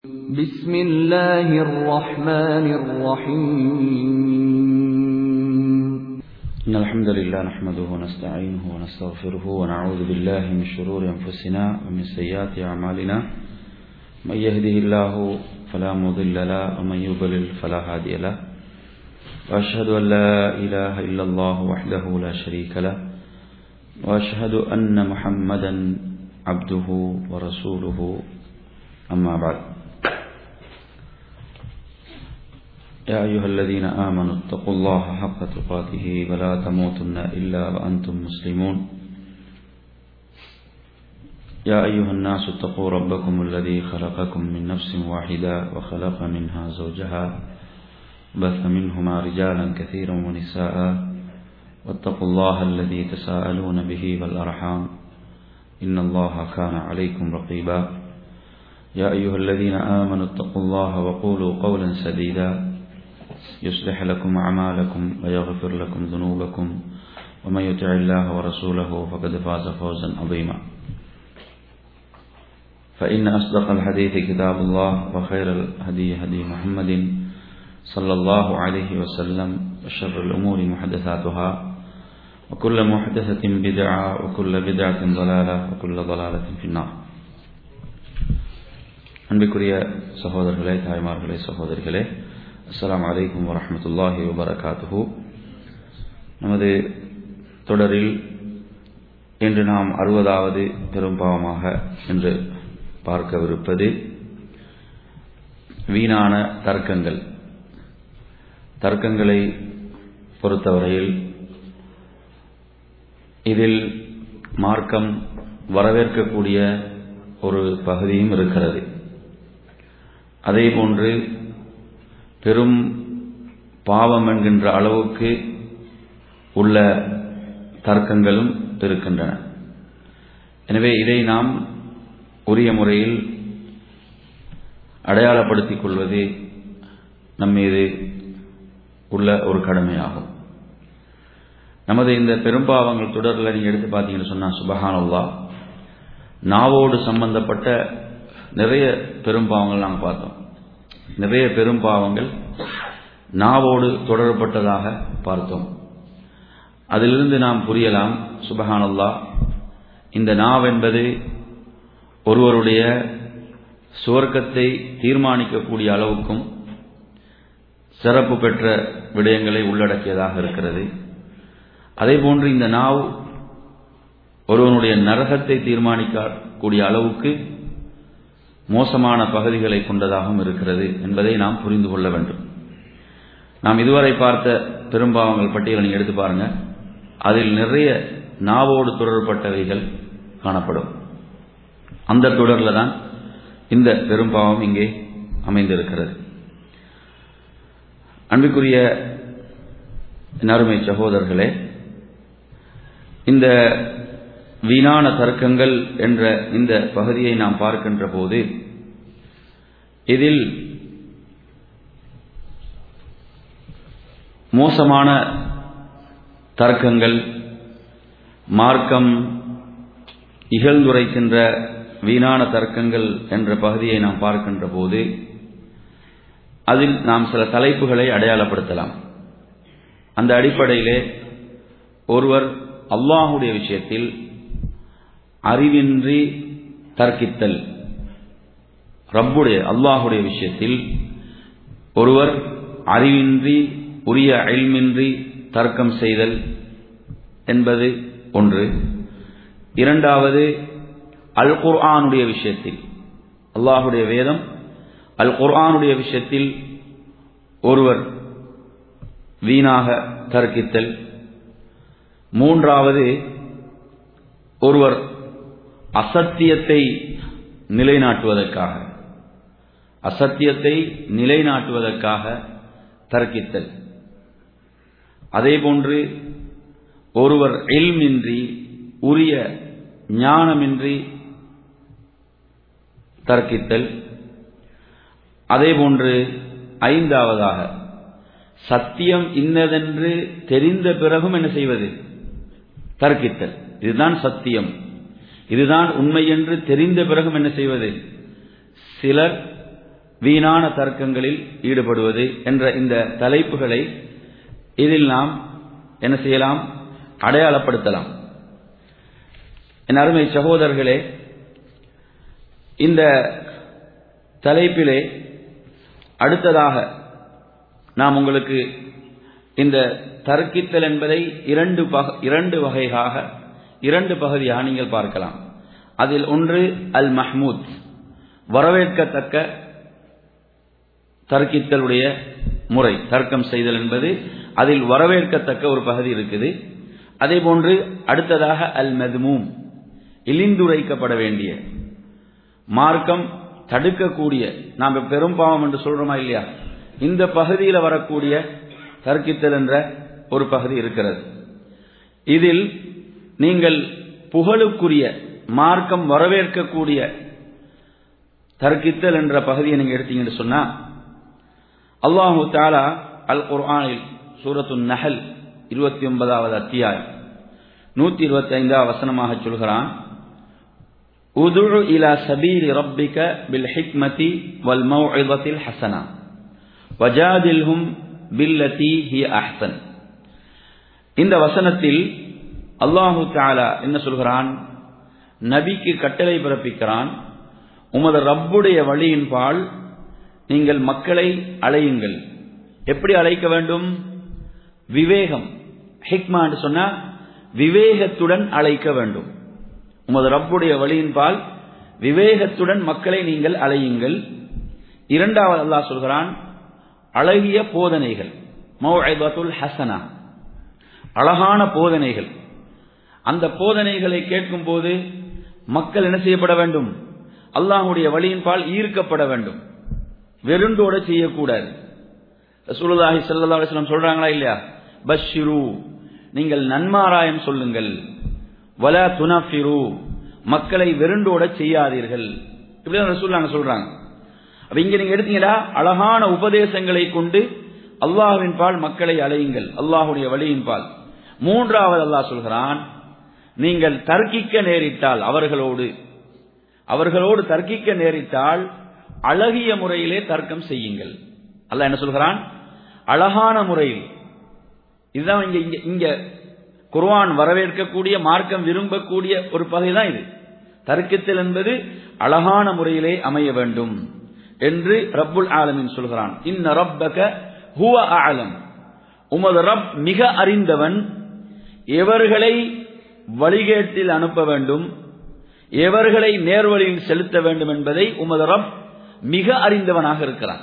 بسم الله الرحمن الرحيم إن الحمد لله نحمده ونستعينه ونستغفره ونعوذ بالله من شرور أنفسنا ومن سيئات أعمالنا من يهده الله فلا مضل له ومن يضلل فلا هادي له وأشهد أن لا إله إلا الله وحده لا شريك له وأشهد أن محمدا عبده ورسوله أما بعد يا أيها الذين آمنوا اتقوا الله حق تقاته ولا تموتن إلا وأنتم مسلمون يا أيها الناس اتقوا ربكم الذي خلقكم من نفس واحدة وخلق منها زوجها بث منهما رجالا كثيرا ونساء واتقوا الله الذي تساءلون به والأرحام إن الله كان عليكم رقيبا يا أيها الذين آمنوا اتقوا الله وقولوا قولا سديدا يصلح لكم أعمالكم ويغفر لكم ذنوبكم ومن يطع الله ورسوله فقد فاز فوزا عظيما فإن أصدق الحديث كتاب الله وخير الهدي هدي محمد صلى الله عليه وسلم وشر الأمور محدثاتها وكل محدثة بدعة وكل بدعة ضلالة وكل ضلالة في النار அன்பிற்குரிய சகோதரர்களே தாய்மார்களே சகோதரிகளே அஸ்லாம் வலைக்கம் வரமத்துல்லாஹி வபரகாத்துஹு நமது தொடரில் இன்று நாம் அறுபதாவது பெரும் பாவமாக என்று பார்க்கவிருப்பது வீணான தர்க்கங்கள் தர்க்கங்களை பொறுத்தவரையில் இதில் மார்க்கம் வரவேற்கக்கூடிய ஒரு பகுதியும் இருக்கிறது அதே போன்று பெரும் பாவம் என்கின்ற அளவுக்கு உள்ள தர்க்கங்களும் இருக்கின்றன எனவே இதை நாம் உரிய முறையில் அடையாளப்படுத்திக் கொள்வது நம்மீது உள்ள ஒரு கடமையாகும் நமது இந்த பெரும்பாவங்கள் தொடரில் நீங்கள் எடுத்து பார்த்தீங்கன்னு சொன்னால் சுபஹானல்லா நாவோடு சம்பந்தப்பட்ட நிறைய பெரும்பாவங்கள் நாங்கள் பார்த்தோம் நிறைய பெரும்பாவங்கள் நாவோடு தொடரப்பட்டதாக பார்த்தோம் அதிலிருந்து நாம் புரியலாம் சுபஹானல்லா இந்த நாவ் என்பது ஒருவருடைய சுவர்க்கத்தை தீர்மானிக்கக்கூடிய அளவுக்கும் சிறப்பு பெற்ற விடயங்களை உள்ளடக்கியதாக இருக்கிறது அதே போன்று இந்த நாவ் ஒருவனுடைய நரகத்தை தீர்மானிக்கக்கூடிய அளவுக்கு மோசமான பகுதிகளை கொண்டதாகவும் இருக்கிறது என்பதை நாம் புரிந்து கொள்ள வேண்டும் நாம் இதுவரை பார்த்த பெரும்பாவங்கள் பட்டியலை நீங்கள் எடுத்து பாருங்க அதில் நிறைய நாவோடு தொடர்பட்டவைகள் காணப்படும் அந்த தொடரில் தான் இந்த பெரும்பாவம் இங்கே அமைந்திருக்கிறது அன்புக்குரிய நறுமை சகோதரர்களே இந்த வீணான தர்க்கங்கள் என்ற இந்த பகுதியை நாம் பார்க்கின்ற போது இதில் மோசமான தர்க்கங்கள் மார்க்கம் இகழ்ந்துரைக்கின்ற வீணான தர்க்கங்கள் என்ற பகுதியை நாம் பார்க்கின்ற போது அதில் நாம் சில தலைப்புகளை அடையாளப்படுத்தலாம் அந்த அடிப்படையிலே ஒருவர் அல்லாஹுடைய விஷயத்தில் அறிவின்றி தர்க்கித்தல் ரப்புடைய அல்லாஹுடைய விஷயத்தில் ஒருவர் அறிவின்றி உரிய அயல்மின்றி தர்க்கம் செய்தல் என்பது ஒன்று இரண்டாவது அல் குர்ஆனுடைய விஷயத்தில் அல்லாஹுடைய வேதம் அல் குர்ஆனுடைய விஷயத்தில் ஒருவர் வீணாக தர்க்கித்தல் மூன்றாவது ஒருவர் அசத்தியத்தை நிலைநாட்டுவதற்காக அசத்தியத்தை நிலைநாட்டுவதற்காக தர்க்கித்தல் அதேபோன்று ஒருவர் எல்மின்றி உரிய ஞானமின்றி தர்க்கித்தல் அதேபோன்று ஐந்தாவதாக சத்தியம் இன்னதென்று தெரிந்த பிறகும் என்ன செய்வது தர்க்கித்தல் இதுதான் சத்தியம் இதுதான் உண்மை என்று தெரிந்த பிறகும் என்ன செய்வது சிலர் வீணான தர்க்கங்களில் ஈடுபடுவது என்ற இந்த தலைப்புகளை இதில் நாம் என்ன செய்யலாம் அடையாளப்படுத்தலாம் என் அருமை சகோதரர்களே இந்த தலைப்பிலே அடுத்ததாக நாம் உங்களுக்கு இந்த தர்க்கித்தல் என்பதை இரண்டு இரண்டு வகையாக இரண்டு பகுதியாக நீங்கள் பார்க்கலாம் அதில் ஒன்று அல் மஹ்மூத் வரவேற்கத்தக்க தர்க்கித்தலுடைய முறை தர்க்கம் செய்தல் என்பது அதில் வரவேற்கத்தக்க ஒரு பகுதி இருக்குது அதே போன்று அடுத்ததாக அல் மதுமூம் இழிந்துரைக்கப்பட வேண்டிய மார்க்கம் தடுக்கக்கூடிய நாம் பெரும் பாவம் என்று சொல்றோமா இல்லையா இந்த பகுதியில் வரக்கூடிய தர்க்கித்தல் என்ற ஒரு பகுதி இருக்கிறது இதில் நீங்கள் புகழுக்குரிய மார்க்கம் வரவேற்கக்கூடிய தர்க்கித்தல் என்ற பகுதியை நீங்க எடுத்தீங்கன்னு சொன்னா அல்லாஹு தாலா அல் குர்ஆனில் சூரத்து நஹல் இருபத்தி ஒன்பதாவது அத்தியாயம் நூத்தி இருபத்தி ஐந்தாவது வசனமாக சொல்கிறான் உதுழு இலா சபீலி ரப்பிக பில் ஹிக்மதி வல் மௌஇதத்தில் ஹசனா வஜாதில்ஹும் பில்லதி ஹி அஹ்சன் இந்த வசனத்தில் அல்லாஹு தாலா என்ன சொல்கிறான் நபிக்கு கட்டளை பிறப்பிக்கிறான் உமது ரப்புடைய வழியின் பால் நீங்கள் மக்களை அழையுங்கள் எப்படி அழைக்க வேண்டும் விவேகம் ஹிக்மா என்று சொன்னா விவேகத்துடன் அழைக்க வேண்டும் உமது ரப்புடைய வழியின் பால் விவேகத்துடன் மக்களை நீங்கள் அழையுங்கள் இரண்டாவது அல்லாஹ் சொல்கிறான் அழகிய போதனைகள் மௌஐபத்துல் ஹசனா அழகான போதனைகள் அந்த போதனைகளை கேட்கும் போது மக்கள் என்ன செய்யப்பட வேண்டும் அல்லாஹுடைய வழியின் பால் ஈர்க்கப்பட வேண்டும் வெறுண்டோட செய்யக்கூடாது ரசூலுல்லாஹி ஸல்லல்லாஹு அலைஹி வஸல்லம் சொல்றாங்களா இல்லையா பஷ்ஷிரு நீங்கள் நன்மாராயம் சொல்லுங்கள் வலா துனஃபிரு மக்களை வெறுண்டோட செய்யாதீர்கள் இப்படிதான் ரசூலுல்லாஹ் சொல்றாங்க அப்ப இங்க நீங்க எடுத்தீங்களா அழகான உபதேசங்களை கொண்டு அல்லாஹ்வின் பால் மக்களை அழையுங்கள் அல்லாஹுடைய வழியின் பால் மூன்றாவது அல்லாஹ் சொல்கிறான் நீங்கள் தர்க்கிக்க நேரிட்டால் அவர்களோடு அவர்களோடு தர்க்கிக்க நேரிட்டால் அழகிய முறையிலே தர்க்கம் செய்யுங்கள் அல்லாஹ் என்ன சொல்கிறான் அழகான முறையில் இதுதான் இங்க இங்க இங்க குர்ஆன் வரவேற்கக்கூடிய மார்க்கம் விரும்பக்கூடிய ஒரு பகுதி தான் இது தர்க்கத்தில் என்பது அழகான முறையிலே அமைய வேண்டும் என்று ரப்புல் ஆலமின் சொல்கிறான் இன்ன ரப்பக ஹுவ ஆலம் உமது ரப் மிக அறிந்தவன் எவர்களை வழிகேட்டில் அனுப்ப வேண்டும் எவர்களை நேர்வழியில் செலுத்த வேண்டும் என்பதை உமது ரப் மிக அறிந்தவனாக இருக்கிறான்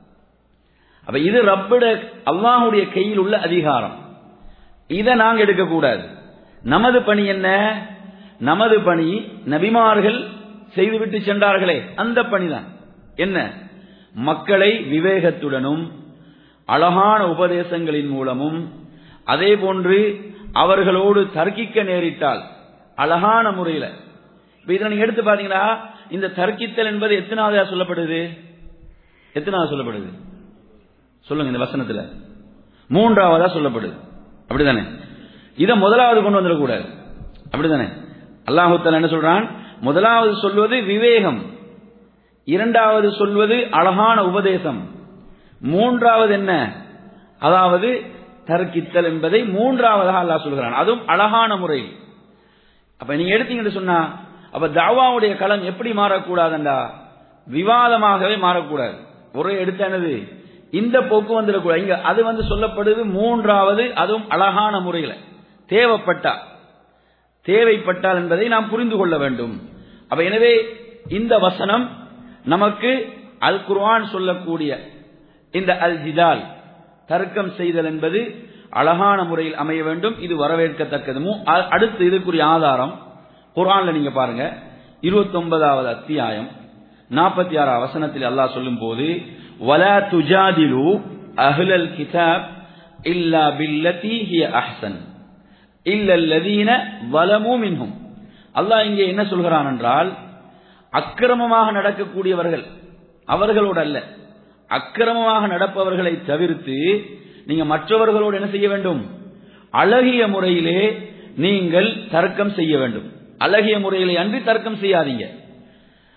அப்ப இது ரப்பிட அல்லாஹுடைய கையில் உள்ள அதிகாரம் இதை நாங்க எடுக்கக்கூடாது நமது பணி என்ன நமது பணி நபிமார்கள் செய்துவிட்டு சென்றார்களே அந்த பணிதான் என்ன மக்களை விவேகத்துடனும் அழகான உபதேசங்களின் மூலமும் அதே போன்று அவர்களோடு தர்க்கிக்க நேரிட்டால் அழகான முறையில் இதில் நீங்க எடுத்து பாத்தீங்கன்னா இந்த தர்க்கித்தல் என்பது எத்தனாவதா சொல்லப்படுது எத்தனாவது சொல்லப்படுது சொல்லுங்க இந்த வசனத்துல மூன்றாவதா சொல்லப்படுது அப்படிதானே இதை முதலாவது கொண்டு வந்துடக்கூடாது அப்படிதானே அல்லாஹுத்தல் என்ன சொல்றான் முதலாவது சொல்வது விவேகம் இரண்டாவது சொல்வது அழகான உபதேசம் மூன்றாவது என்ன அதாவது தர்க்கித்தல் என்பதை மூன்றாவதாக அல்லாஹ் சொல்கிறான் அதுவும் அழகான முறையில் அப்ப நீங்க எடுத்தீங்கன்னு சொன்னா அப்ப தாவாவுடைய களம் எப்படி மாறக்கூடாதுண்டா விவாதமாகவே மாறக்கூடாது ஒரே எடுத்தானது இந்த போக்கு வந்துடக்கூடாது இங்க அது வந்து சொல்லப்படுது மூன்றாவது அதுவும் அழகான முறையில் தேவைப்பட்டா தேவைப்பட்டால் என்பதை நாம் புரிந்து கொள்ள வேண்டும் அப்ப எனவே இந்த வசனம் நமக்கு அல் குர்ஆன் சொல்லக்கூடிய இந்த அல் ஜிதால் தர்க்கம் செய்தல் என்பது அழகான முறையில் அமைய வேண்டும் இது வரவேற்கத்தக்கது அடுத்து இதுக்குரிய ஆதாரம் குர்ஆன்ல நீங்க பாருங்க இருபத்தி ஒன்பதாவது அத்தியாயம் நாற்பத்தி ஆறாம் வசனத்தில் அல்லாஹ் சொல்லும் போது வலா துஜாதிலு அஹ்லல் கிதாப் இல்லா பில்லதி ஹிய அஹ்சன் இல்லல்லதீன வலமு மின்ஹும் அல்லாஹ் இங்கே என்ன சொல்கிறான் என்றால் அக்கிரமமாக நடக்கக்கூடியவர்கள் அவர்களோடு அல்ல அக்கிரமமாக நடப்பவர்களை தவிர்த்து நீங்க மற்றவர்களோடு என்ன செய்ய வேண்டும் அழகிய முறையிலே நீங்கள் தர்க்கம் செய்ய வேண்டும் அழகிய முறையிலே அன்றி தர்க்கம் செய்யாதீங்க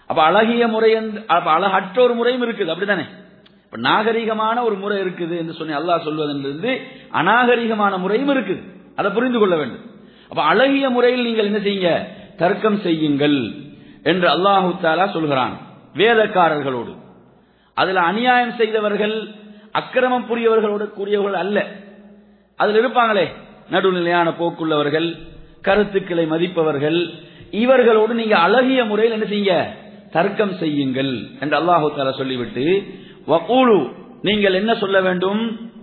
அப்ப அழகிய முறை என்று- அப்ப அழகற்ற ஒரு முறையும் இருக்குது அப்படிதானே இப்ப நாகரிகமான ஒரு முறை இருக்குது என்று சொல்லி அல்லாஹ் சொல்வதிலிருந்து அநாகரிகமான முறையும் இருக்குது அதை புரிந்து கொள்ள வேண்டும் அப்ப அழகிய முறையில் நீங்கள் என்ன செய்யுங்க தர்க்கம் செய்யுங்கள் என்று அல்லாஹு தாலா சொல்கிறான் வேதக்காரர்களோடு அதுல அநியாயம் செய்தவர்கள் அக்கிரமம் புரியவர்களோடு கூடியவர்கள் அல்ல அதுல இருப்பாங்களே நடுநிலையான போக்குள்ளவர்கள் கருத்துக்களை மதிப்பவர்கள் இவர்களோடு நீங்க அழகிய முறையில் என்ன செய்யுங்க தர்க்கம் செய்யுங்கள் என்று அல்லாஹு தாலா சொல்லிவிட்டு வகூலு நீங்கள் என்ன சொல்ல வேண்டும்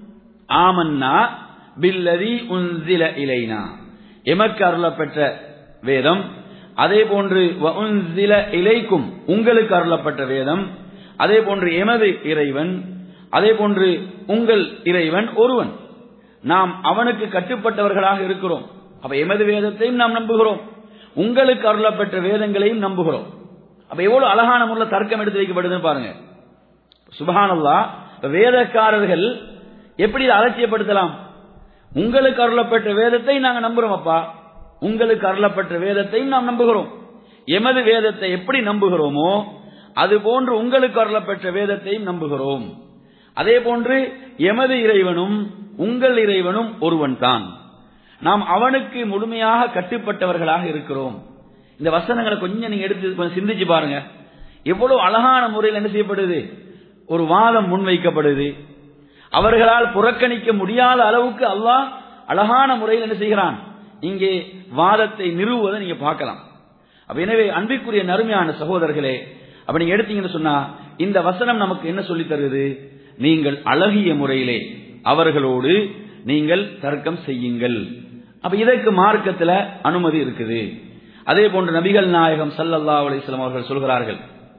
ஆமன்னா பில்லதி உன்சில இலைனா எமக்கு அருளப்பெற்ற வேதம் அதே போன்று வஉன்சில இலைக்கும் உங்களுக்கு அருளப்பட்ட வேதம் அதே போன்று எமது இறைவன் அதே போன்று உங்கள் இறைவன் ஒருவன் நாம் அவனுக்கு கட்டுப்பட்டவர்களாக இருக்கிறோம் அப்ப எமது வேதத்தையும் நாம் நம்புகிறோம் உங்களுக்கு அருளப்பட்ட வேதங்களையும் நம்புகிறோம் அப்ப எவ்வளவு அழகான முறையில் தர்க்கம் எடுத்து வைக்கப்படுதுன்னு பாருங்க சுபஹானல்லா இப்ப வேதக்காரர்கள் எப்படி இதை அலட்சியப்படுத்தலாம் உங்களுக்கு அருளப்பட்ட வேதத்தை நாங்க நம்புறோம் அப்பா உங்களுக்கு அருளப்பட்ட வேதத்தையும் நாம் நம்புகிறோம் எமது வேதத்தை எப்படி நம்புகிறோமோ அது போன்று உங்களுக்கு அருளப்பட்ட வேதத்தையும் நம்புகிறோம் அதே போன்று எமது இறைவனும் உங்கள் இறைவனும் ஒருவன் தான் நாம் அவனுக்கு முழுமையாக கட்டுப்பட்டவர்களாக இருக்கிறோம் இந்த வசனங்களை கொஞ்சம் நீங்க எடுத்து கொஞ்சம் சிந்திச்சு பாருங்க எவ்வளவு அழகான முறையில் என்ன செய்யப்படுது ஒரு வாதம் முன்வைக்கப்படுது அவர்களால் புறக்கணிக்க முடியாத அளவுக்கு அல்லாஹ் அழகான முறையில் என்ன செய்கிறான் இங்கே வாதத்தை நிறுவுவதை நீங்க பார்க்கலாம் அப்ப எனவே அன்பிற்குரிய நறுமையான சகோதரர்களே அப்ப நீங்க எடுத்தீங்கன்னு சொன்னா இந்த வசனம் நமக்கு என்ன சொல்லி தருது நீங்கள் அழகிய முறையிலே அவர்களோடு நீங்கள் தர்க்கம் செய்யுங்கள் அப்ப இதற்கு மார்க்கத்துல அனுமதி இருக்குது அதே போன்று நபிகள் நாயகம் ஸல்லல்லாஹு அலைஹி வஸல்லம் அவர்கள் சொல்கிறார்கள்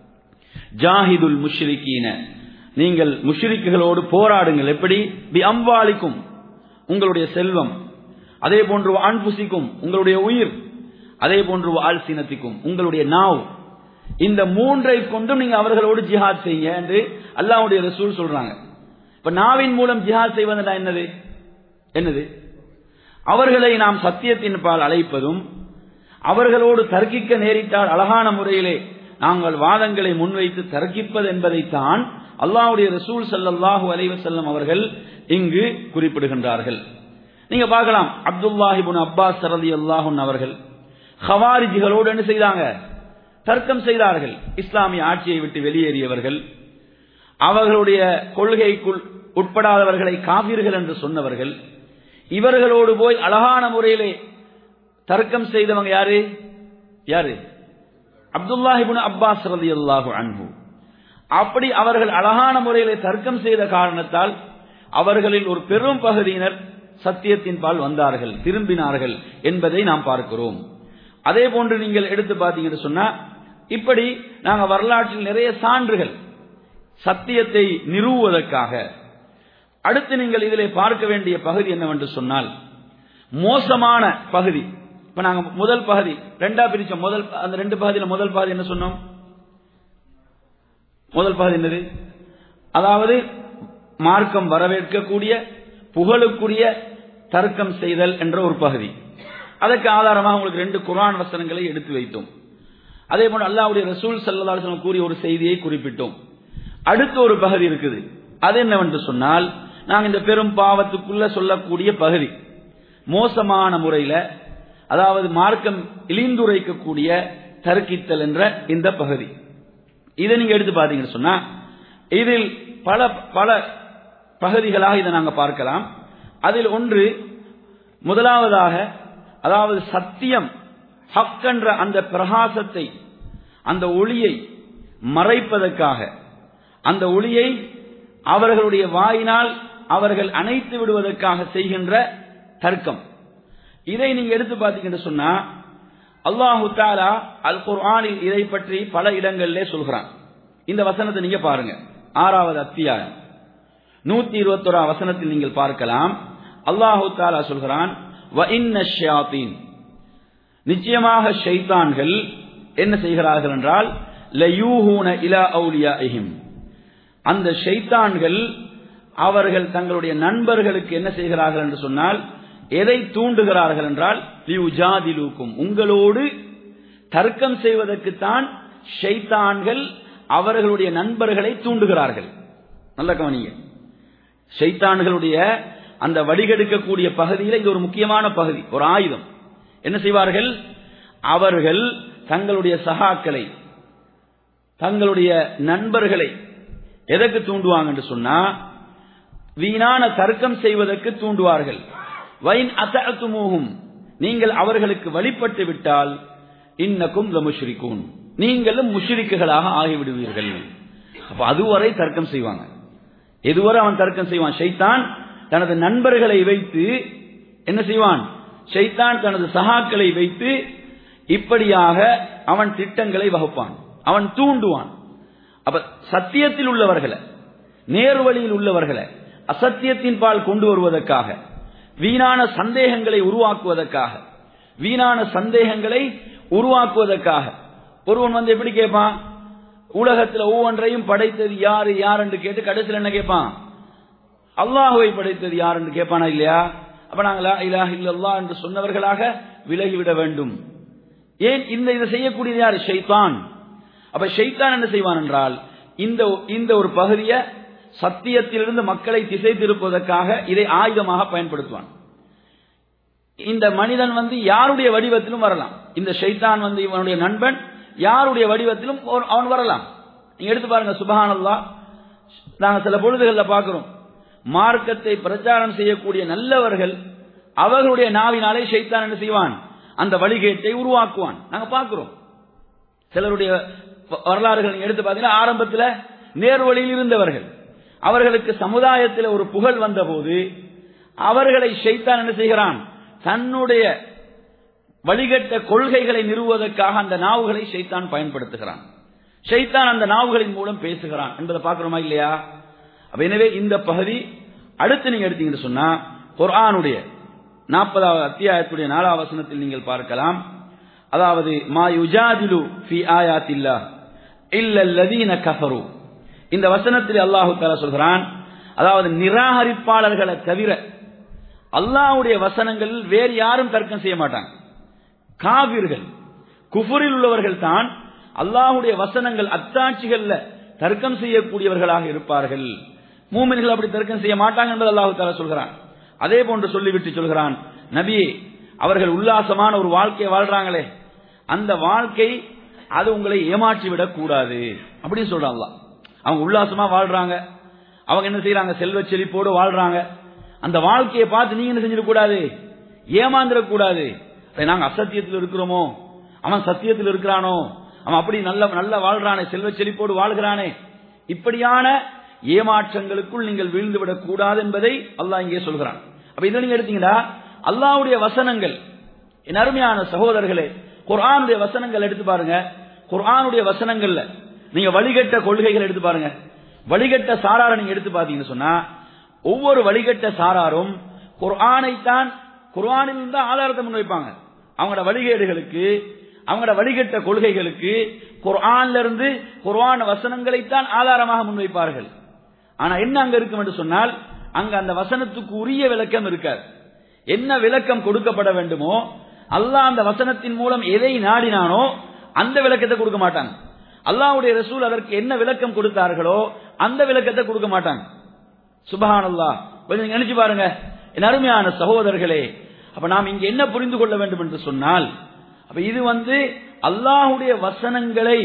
ஜாஹிதுல் முஷ்ரிகீன நீங்கள் முஷ்ரிக்குகளோடு போராடுங்கள் எப்படி பி அம்வாலிக்கும் உங்களுடைய செல்வம் அதே போன்று அன்புசிக்கும் உங்களுடைய உயிர் அதே போன்று ஆல்சினத்திக்கும் உங்களுடைய நாவ் இந்த மூன்றை கொண்டும் நீங்க அவர்களோடு ஜிஹாத் செய்யுங்க என்று அல்லாஹ்வுடைய ரசூல் சொல்றாங்க இப்ப நாவின் மூலம் ஜிஹாத் செய்வதுனா என்னது என்னது அவர்களை நாம் சத்தியத்தின் பால் அழைப்பதும் அவர்களோடு தர்க்கிக்க நேரிட்டால் அழகான முறையிலே நாங்கள் வாதங்களை முன்வைத்து தர்க்கிப்பது என்பதைத்தான் அல்லாஹ்வுடைய ரசூல் ஸல்லல்லாஹு அலைஹி வஸல்லம் அவர்கள் இங்கு குறிப்பிடுகின்றார்கள் நீங்க பார்க்கலாம் அப்துல்லாஹிபுன் அப்பாஸ் ரலியல்லாஹு அவர்கள் ஹவாரிஜிகளோடு என்ன செய்தாங்க தர்க்கம் செய்தார்கள் இஸ்லாமிய ஆட்சியை விட்டு வெளியேறியவர்கள் அவர்களுடைய கொள்கைக்குள் உட்படாதவர்களை காவிர்கள் என்று சொன்னவர்கள் இவர்களோடு போய் அழகான முறையிலே தர்க்கம் செய்தவங்க யாரு யாரு அப்துல்லாஹிபுன் அப்பாஸ் ரலியல்லாஹு அன்ஹு அப்படி அவர்கள் அழகான முறையிலே தர்க்கம் செய்த காரணத்தால் அவர்களில் ஒரு பெரும் பகுதியினர் சத்தியத்தின் பால் வந்தார்கள் திரும்பினார்கள் என்பதை நாம் பார்க்கிறோம் அதே போன்று நீங்கள் எடுத்து பார்த்தீங்கன்னு சொன்னா இப்படி நாங்க வரலாற்றில் நிறைய சான்றுகள் சத்தியத்தை நிறுவுவதற்காக அடுத்து நீங்கள் இதிலே பார்க்க வேண்டிய பகுதி என்னவென்று சொன்னால் மோசமான பகுதி இப்ப நாங்க முதல் பகுதி ரெண்டா பிரிச்சோம் முதல் அந்த ரெண்டு பகுதியில முதல் பகுதி என்ன சொன்னோம் முதல் பகுதி என்னது அதாவது மார்க்கம் வரவேற்கக்கூடிய புகழுக்குரிய தர்க்கம் செய்தல் என்ற ஒரு பகுதி அதற்கு ஆதாரமாக உங்களுக்கு ரெண்டு குரான் வசனங்களை எடுத்து வைத்தோம் அதே போன்று அல்லாவுடைய ரசூல் சல்லா கூறிய ஒரு செய்தியை குறிப்பிட்டோம் அடுத்த ஒரு பகுதி இருக்குது அது என்னவென்று சொன்னால் நாங்கள் இந்த பெரும் பாவத்துக்குள்ள சொல்லக்கூடிய பகுதி மோசமான முறையில அதாவது மார்க்கம் இழிந்துரைக்கக்கூடிய தர்க்கித்தல் என்ற இந்த பகுதி இதை நீங்க எடுத்து பார்த்தீங்கன்னு சொன்னா இதில் பல பல பகுதிகளாக இதை நாங்க பார்க்கலாம் அதில் ஒன்று முதலாவதாக அதாவது சத்தியம் ஹக் என்ற அந்த பிரகாசத்தை அந்த ஒளியை மறைப்பதற்காக அந்த ஒளியை அவர்களுடைய வாயினால் அவர்கள் அணைத்து விடுவதற்காக செய்கின்ற தர்க்கம் இதை நீங்க எடுத்து பார்த்தீங்கன்னு சொன்னா அல்லாஹு தாலா அல் குர்ஆனில் இதை பற்றி பல இடங்களிலே சொல்கிறான் இந்த வசனத்தை நீங்க பாருங்க ஆறாவது அத்தியாயம் நூத்தி இருபத்தோரா வசனத்தில் நீங்கள் பார்க்கலாம் அல்லாஹு தாலா சொல்கிறான் வ இன்ன ஷயாத்தீன் நிச்சயமாக ஷைத்தான்கள் என்ன செய்கிறார்கள் என்றால் லயூஹூன இலா அவுலியாஹிம் அந்த ஷைத்தான்கள் அவர்கள் தங்களுடைய நண்பர்களுக்கு என்ன செய்கிறார்கள் என்று சொன்னால் எதை தூண்டுகிறார்கள் என்றால் லியுஜாதிலுக்கும் உங்களோடு தர்க்கம் செய்வதற்குத்தான் ஷைத்தான்கள் அவர்களுடைய நண்பர்களை தூண்டுகிறார்கள் நல்ல கவனிங்க ஷைத்தான்களுடைய அந்த வடிகெடுக்கக்கூடிய பகுதியில் இது ஒரு முக்கியமான பகுதி ஒரு ஆயுதம் என்ன செய்வார்கள் அவர்கள் தங்களுடைய சகாக்களை தங்களுடைய நண்பர்களை எதற்கு தூண்டுவாங்க என்று சொன்னா வீணான தர்க்கம் செய்வதற்கு தூண்டுவார்கள் வைன் அத்தமுகும் நீங்கள் அவர்களுக்கு வழிபட்டு விட்டால் இன்னக்கும் முஷ்ரிகூன் நீங்களும் முஷ்ரிக்குகளாக ஆகிவிடுவீர்கள் அப்ப அதுவரை தர்க்கம் செய்வாங்க எதுவரை அவன் தர்க்கம் செய்வான் ஷைத்தான் தனது நண்பர்களை வைத்து என்ன செய்வான் ஷைத்தான் தனது சகாக்களை வைத்து இப்படியாக அவன் திட்டங்களை வகுப்பான் அவன் தூண்டுவான் அப்ப சத்தியத்தில் உள்ளவர்களை நேர்வழியில் உள்ளவர்களை அசத்தியத்தின் பால் கொண்டு வருவதற்காக வீணான சந்தேகங்களை உருவாக்குவதற்காக வீணான சந்தேகங்களை உருவாக்குவதற்காக ஒருவன் வந்து எப்படி கேட்பான் உலகத்தில் ஒவ்வொன்றையும் படைத்தது யாரு யார் என்று கேட்டு கடைசியில் என்ன கேட்பான் அல்லாஹுவை படைத்தது யார் என்று கேட்பானா இல்லையா அப்ப நாங்களா இலாஹ் இல்லல்லா என்று சொன்னவர்களாக விலகிவிட வேண்டும் ஏன் இந்த இதை செய்யக்கூடியது யார் ஷைத்தான் அப்ப ஷைத்தான் என்ன செய்வான் என்றால் இந்த இந்த ஒரு பகுதியை சத்தியத்திலிருந்து மக்களை திசை திருப்பதற்காக இதை ஆயுதமாக பயன்படுத்துவான் இந்த மனிதன் வந்து யாருடைய வடிவத்திலும் வரலாம் இந்த ஷைத்தான் வந்து இவனுடைய நண்பன் யாருடைய வடிவத்திலும் அவன் வரலாம் நீங்க எடுத்து பாருங்க சுபஹானல்லா நாங்க சில பொழுதுகளில் பார்க்கிறோம் மார்க்கத்தை பிரச்சாரம் செய்யக்கூடிய நல்லவர்கள் அவர்களுடைய நாவினாலே ஷைத்தான் என்ன செய்வான் அந்த வழிகேட்டை உருவாக்குவான் நாங்க பார்க்கிறோம் சிலருடைய வரலாறுகள் நீங்க எடுத்து பார்த்தீங்கன்னா ஆரம்பத்தில் நேர்வழியில் இருந்தவர்கள் அவர்களுக்கு சமுதாயத்தில் ஒரு புகழ் வந்த போது அவர்களை ஷைத்தான் என்ன செய்கிறான் தன்னுடைய வழிகட்ட கொள்கைகளை நிறுவுவதற்காக அந்த நாவுகளை ஷைத்தான் பயன்படுத்துகிறான் ஷைத்தான் அந்த நாவுகளின் மூலம் பேசுகிறான் என்பதை பார்க்கிறோமா இல்லையா அப்ப எனவே இந்த பகுதி அடுத்து நீங்க எடுத்தீங்கன்னு சொன்னா குர்ஆனுடைய நாற்பதாவது அத்தியாயத்துடைய நாலாவது வசனத்தில் நீங்கள் பார்க்கலாம் அதாவது மா யுஜாதிலு ஃபி ஆயாத்தில்லா இல்லல்லதீன கஃபரு இந்த வசனத்தில் அல்லாஹு தாலா சொல்கிறான் அதாவது நிராகரிப்பாளர்களை தவிர அல்லாஹ்வுடைய வசனங்களில் வேறு யாரும் தர்க்கம் செய்ய மாட்டாங்க காவிர்கள் குஃபுரில் உள்ளவர்கள் தான் அல்லாஹுடைய வசனங்கள் அத்தாட்சிகள்ல தர்க்கம் செய்யக்கூடியவர்களாக இருப்பார்கள் மூமின்கள் அப்படி தர்க்கம் செய்ய மாட்டாங்க என்பது அல்லாஹு தாலா சொல்கிறான் அதே போன்று சொல்லிவிட்டு சொல்கிறான் நபியே அவர்கள் உல்லாசமான ஒரு வாழ்க்கையை வாழ்றாங்களே அந்த வாழ்க்கை அது உங்களை ஏமாற்றி விடக் கூடாது அப்படின்னு சொல்றான் அல்லாஹ் அவங்க உல்லாசமா வாழ்றாங்க அவங்க என்ன செய்யறாங்க செல்வ செழிப்போடு வாழ்றாங்க அந்த வாழ்க்கையை பார்த்து நீங்க என்ன செஞ்சிடக்கூடாது ஏமாந்துடக்கூடாது நாங்க அசத்தியத்தில் இருக்கிறோமோ அவன் சத்தியத்தில் இருக்கிறானோ அவன் அப்படி நல்ல நல்ல வாழ்றானே செல்வ செழிப்போடு வாழ்கிறானே இப்படியான ஏமாற்றங்களுக்குள் நீங்கள் வீழ்ந்து விடக் கூடாது என்பதை அல்லாஹ் இங்கே சொல்கிறான் அப்ப இதை நீங்க எடுத்தீங்கன்னா அல்லாஹ்வுடைய வசனங்கள் என் அருமையான சகோதரர்களே குர்ஆனுடைய வசனங்கள் எடுத்து பாருங்க குர்ஆனுடைய வசனங்கள்ல நீங்க வழிகட்ட கொள்கைகள் எடுத்து பாருங்க வழிகட்ட சாராரை நீங்க எடுத்து பாத்தீங்கன்னு சொன்னா ஒவ்வொரு வழிகட்ட சாராரும் குர்ஆனைத்தான் குர்ஆனில் தான் ஆதாரத்தை முன்வைப்பாங்க அவங்களோட வழிகேடுகளுக்கு அவங்களோட வழிகட்ட கொள்கைகளுக்கு குர்ஆன்ல இருந்து குர்ஆன் வசனங்களைத்தான் ஆதாரமாக முன்வைப்பார்கள் ஆனா என்ன அங்க இருக்கும் என்று சொன்னால் அங்க அந்த வசனத்துக்கு உரிய விளக்கம் இருக்காது என்ன விளக்கம் கொடுக்கப்பட வேண்டுமோ அல்லாஹ் அந்த வசனத்தின் மூலம் எதை நாடினானோ அந்த விளக்கத்தை கொடுக்க மாட்டாங்க அல்லாஹ்வுடைய ரசூல் அதற்கு என்ன விளக்கம் கொடுத்தார்களோ அந்த விளக்கத்தை கொடுக்க மாட்டாங்க சுபஹான் அல்லாஹ் கொஞ்சம் நினைச்சு பாருங்க என் அருமையான சகோதரர்களே அப்ப நாம் இங்க என்ன புரிந்து கொள்ள வேண்டும் என்று சொன்னால் அப்ப இது வந்து அல்லாஹுடைய வசனங்களை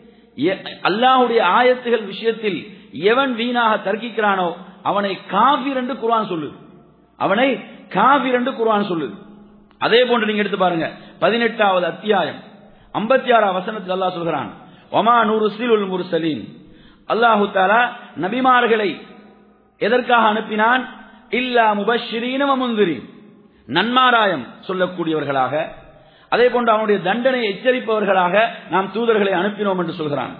அல்லாஹுடைய ஆயத்துகள் விஷயத்தில் எவன் வீணாக தர்க்கிக்கிறானோ அவனை காவிர் என்று குர்ஆன் சொல்லுது அவனை காவிர் என்று குர்ஆன் சொல்லுது அதே போன்று நீங்க எடுத்து பாருங்க பதினெட்டாவது அத்தியாயம் ஐம்பத்தி ஆறாம் வசனத்தில் அல்லாஹ் சொல்கிறான் ஒமா நூறு சீலுல் முர்சலீன் அல்லாஹு தாலா நபிமார்களை எதற்காக அனுப்பினான் இல்லா முபஷிரீன முந்திரீன் நன்மாராயம் சொல்லக்கூடியவர்களாக அதே போன்று அவனுடைய தண்டனை எச்சரிப்பவர்களாக நாம் தூதர்களை அனுப்பினோம் என்று சொல்கிறான்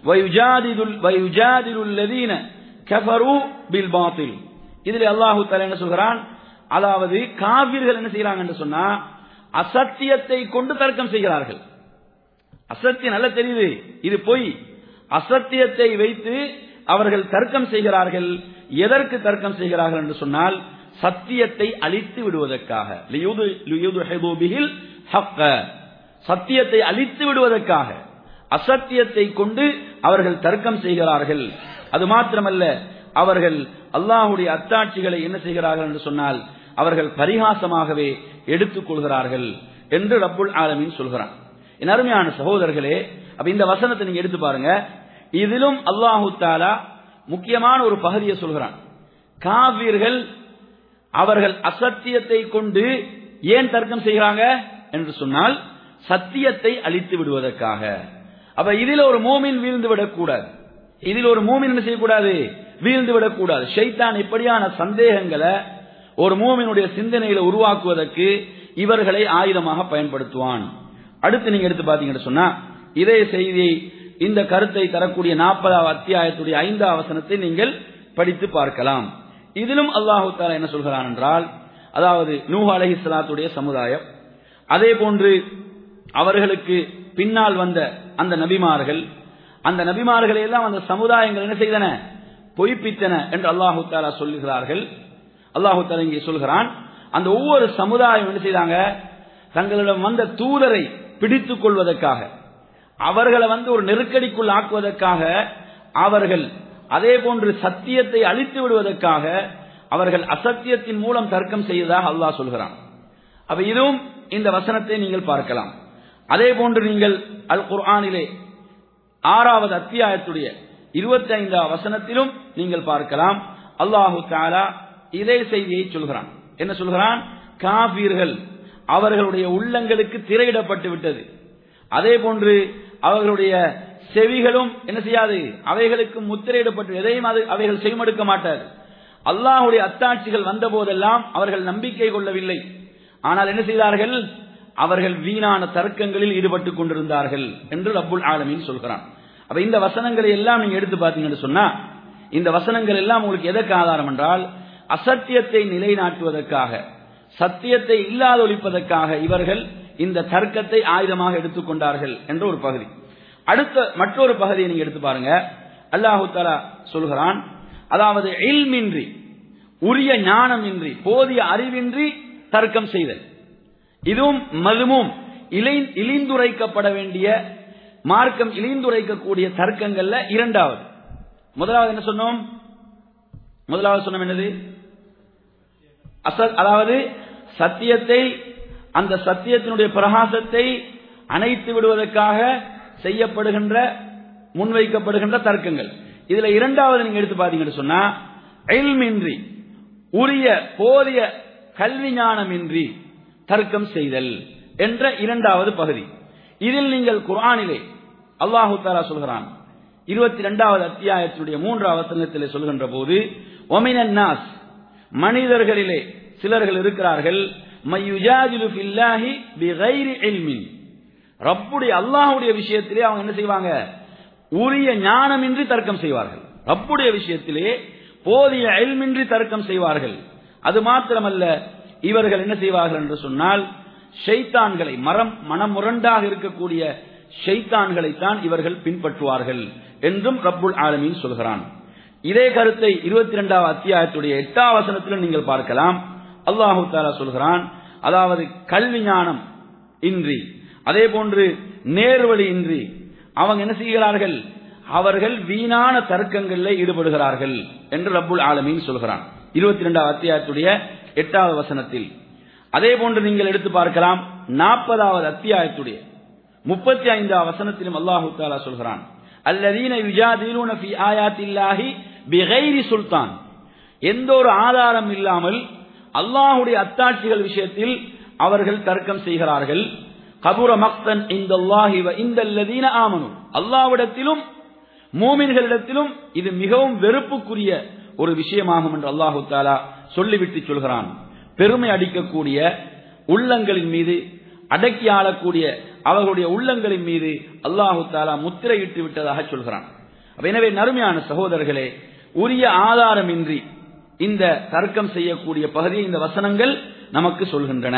இதில் அல்லாஹு தலா என்ன சொல்கிறான் அதாவது காவிர்கள் என்ன செய்யறாங்க என்று சொன்னா அசத்தியத்தை கொண்டு தர்க்கம் செய்கிறார்கள் அசத்தியம் நல்ல தெரியுது இது பொய் அசத்தியத்தை வைத்து அவர்கள் தர்க்கம் செய்கிறார்கள் எதற்கு தர்க்கம் செய்கிறார்கள் என்று சொன்னால் சத்தியத்தை அழித்து விடுவதற்காக சத்தியத்தை அழித்து விடுவதற்காக அசத்தியத்தை கொண்டு அவர்கள் தர்க்கம் செய்கிறார்கள் அது மாத்திரமல்ல அவர்கள் அல்லாஹுடைய அத்தாட்சிகளை என்ன செய்கிறார்கள் என்று சொன்னால் அவர்கள் பரிகாசமாகவே எடுத்துக் கொள்கிறார்கள் என்று ரப்புல் ஆலமீன் சொல்கிறான் என் அருமையான சகோதரர்களே அப்ப இந்த வசனத்தை நீங்க எடுத்து பாருங்க இதிலும் அல்லாஹு தாலா முக்கியமான ஒரு பகுதியை சொல்கிறான் காவிர்கள் அவர்கள் அசத்தியத்தை கொண்டு ஏன் தர்க்கம் செய்கிறாங்க என்று சொன்னால் சத்தியத்தை அழித்து விடுவதற்காக அப்ப இதில் ஒரு மூமின் வீழ்ந்து விடக்கூடாது இதில் ஒரு மூமின் என்ன செய்யக்கூடாது வீழ்ந்து விடக்கூடாது ஷைத்தான் இப்படியான சந்தேகங்களை ஒரு மூமினுடைய சிந்தனையில உருவாக்குவதற்கு இவர்களை ஆயுதமாக பயன்படுத்துவான் அடுத்து நீங்க எடுத்து பாத்தீங்கன்னு சொன்னா இதே செய்தி இந்த கருத்தை தரக்கூடிய நாற்பதாவது அத்தியாயத்துடைய ஐந்தாவது வசனத்தை நீங்கள் படித்து பார்க்கலாம் இதிலும் அல்லாஹு தாலா என்ன சொல்கிறான் என்றால் அதாவது நூஹ் அலஹி சலாத்துடைய சமுதாயம் அதே போன்று அவர்களுக்கு பின்னால் வந்த அந்த நபிமார்கள் அந்த நபிமார்களை எல்லாம் அந்த சமுதாயங்கள் என்ன செய்தன பொய்ப்பித்தன என்று அல்லாஹு தாலா சொல்லுகிறார்கள் அல்லாஹு தாலா இங்கே சொல்கிறான் அந்த ஒவ்வொரு சமுதாயம் என்ன செய்தாங்க தங்களிடம் வந்த தூதரை பிடித்துக் கொள்வதற்காக அவர்களை வந்து ஒரு நெருக்கடிக்குள் ஆக்குவதற்காக அவர்கள் அதே போன்று சத்தியத்தை அழித்து விடுவதற்காக அவர்கள் அசத்தியத்தின் மூலம் தர்க்கம் செய்ததாக அல்லாஹ் சொல்கிறான் அப்ப இதுவும் இந்த வசனத்தை நீங்கள் பார்க்கலாம் அதே போன்று நீங்கள் அல் குர்ஆனிலே ஆறாவது அத்தியாயத்துடைய இருபத்தி ஐந்தாவது வசனத்திலும் நீங்கள் பார்க்கலாம் அல்லாஹு தாலா இதே செய்தியை சொல்கிறான் என்ன சொல்கிறான் காபீர்கள் அவர்களுடைய உள்ளங்களுக்கு திரையிடப்பட்டு விட்டது அதே போன்று அவர்களுடைய செவிகளும் என்ன செய்யாது அவைகளுக்கு முத்திரையிடப்பட்டு எதையும் அது அவைகள் செய்மடுக்க மாட்டார் அல்லாஹுடைய அத்தாட்சிகள் வந்த போதெல்லாம் அவர்கள் நம்பிக்கை கொள்ளவில்லை ஆனால் என்ன செய்தார்கள் அவர்கள் வீணான தர்க்கங்களில் ஈடுபட்டுக் கொண்டிருந்தார்கள் என்று ரப்புல் ஆலமீன் சொல்கிறான் அப்ப இந்த வசனங்களை எல்லாம் நீங்க எடுத்து பார்த்தீங்கன்னு சொன்னா இந்த வசனங்கள் எல்லாம் உங்களுக்கு எதற்கு ஆதாரம் என்றால் அசத்தியத்தை நிலைநாட்டுவதற்காக சத்தியத்தை இல்லாத ஒழிப்பதற்காக இவர்கள் இந்த தர்க்கத்தை ஆயுதமாக எடுத்துக்கொண்டார்கள் என்ற ஒரு பகுதி அடுத்த மற்றொரு பகுதியை நீங்க எடுத்து பாருங்க அல்லாஹு தாலா சொல்கிறான் அதாவது இல்மின்றி உரிய ஞானமின்றி போதிய அறிவின்றி தர்க்கம் செய்தல் இதுவும் மதுமும் இலை இழிந்துரைக்கப்பட வேண்டிய மார்க்கம் இழிந்துரைக்கக்கூடிய தர்க்கங்கள்ல இரண்டாவது முதலாவது என்ன சொன்னோம் முதலாவது சொன்னோம் என்னது அசத் அதாவது சத்தியத்தை அந்த சத்தியத்தினுடைய பிரகாசத்தை அணைத்து விடுவதற்காக செய்யப்படுகின்ற முன்வைக்கப்படுகின்ற தர்க்கங்கள் இதுல இரண்டாவது நீங்க எடுத்து பாத்தீங்கன்னு சொன்னா எல்மின்றி உரிய போதிய கல்வி ஞானமின்றி தர்க்கம் செய்தல் என்ற இரண்டாவது பகுதி இதில் நீங்கள் குர்ஆனிலே அல்லாஹு தாலா சொல்கிறான் இருபத்தி இரண்டாவது அத்தியாயத்தினுடைய மூன்றாவது வசனத்திலே சொல்கின்ற போது ஒமினன் நாஸ் மனிதர்களிலே சிலர்கள் இருக்கிறார்கள் மையுஜாதிலு ஃபில்லாஹி பிகைரி இல்மின் ரப்புடைய அல்லாஹுடைய விஷயத்திலே அவங்க என்ன செய்வாங்க உரிய ஞானமின்றி தர்க்கம் செய்வார்கள் ரப்புடைய விஷயத்திலே போதிய எல்மின்றி தர்க்கம் செய்வார்கள் அது மாத்திரமல்ல இவர்கள் என்ன செய்வார்கள் என்று சொன்னால் ஷைத்தான்களை மரம் மனமுரண்டாக இருக்கக்கூடிய ஷைத்தான்களைத்தான் இவர்கள் பின்பற்றுவார்கள் என்றும் ரப்புல் ஆலமீன் சொல்கிறான் இதே கருத்தை இருபத்தி இரண்டாவது அத்தியாயத்துடைய எட்டாம் வசனத்திலும் நீங்கள் பார்க்கலாம் அல்லாஹு தாலா சொல்கிறான் அதாவது கல்வி ஞானம் இன்றி அதே போன்று நேர்வழி இன்றி அவங்க என்ன செய்கிறார்கள் அவர்கள் வீணான தர்க்கங்களில் ஈடுபடுகிறார்கள் என்று ரப்புல் ஆலமீன் சொல்கிறான் இருபத்தி இரண்டாவது அத்தியாயத்துடைய எட்டாவது வசனத்தில் அதே போன்று நீங்கள் எடுத்து பார்க்கலாம் நாற்பதாவது அத்தியாயத்துடைய முப்பத்தி ஐந்தாவது வசனத்திலும் அல்லாஹு தாலா சொல்கிறான் அல்லதீன யுஜாதிலூன ஃபி ஆயாத்தில்லாஹி பிகைரி சுல்தான் எந்த ஒரு ஆதாரம் இல்லாமல் அல்லாஹுடைய அத்தாட்சிகள் விஷயத்தில் அவர்கள் தர்க்கம் செய்கிறார்கள் கபுர மக்தன் இந்த அல்லாஹி இந்த அல்லதீன ஆமனு அல்லாவிடத்திலும் மூமின்களிடத்திலும் இது மிகவும் வெறுப்புக்குரிய ஒரு விஷயமாகும் என்று அல்லாஹு தாலா சொல்லிவிட்டு சொல்கிறான் பெருமை அடிக்கக்கூடிய உள்ளங்களின் மீது அடக்கி ஆளக்கூடிய அவர்களுடைய உள்ளங்களின் மீது அல்லாஹு தாலா முத்திரையிட்டு விட்டதாக சொல்கிறான் எனவே நறுமையான சகோதரர்களே உரிய ஆதாரமின்றி இந்த தர்க்கம் செய்யக்கூடிய பகுதியை இந்த வசனங்கள் நமக்கு சொல்கின்றன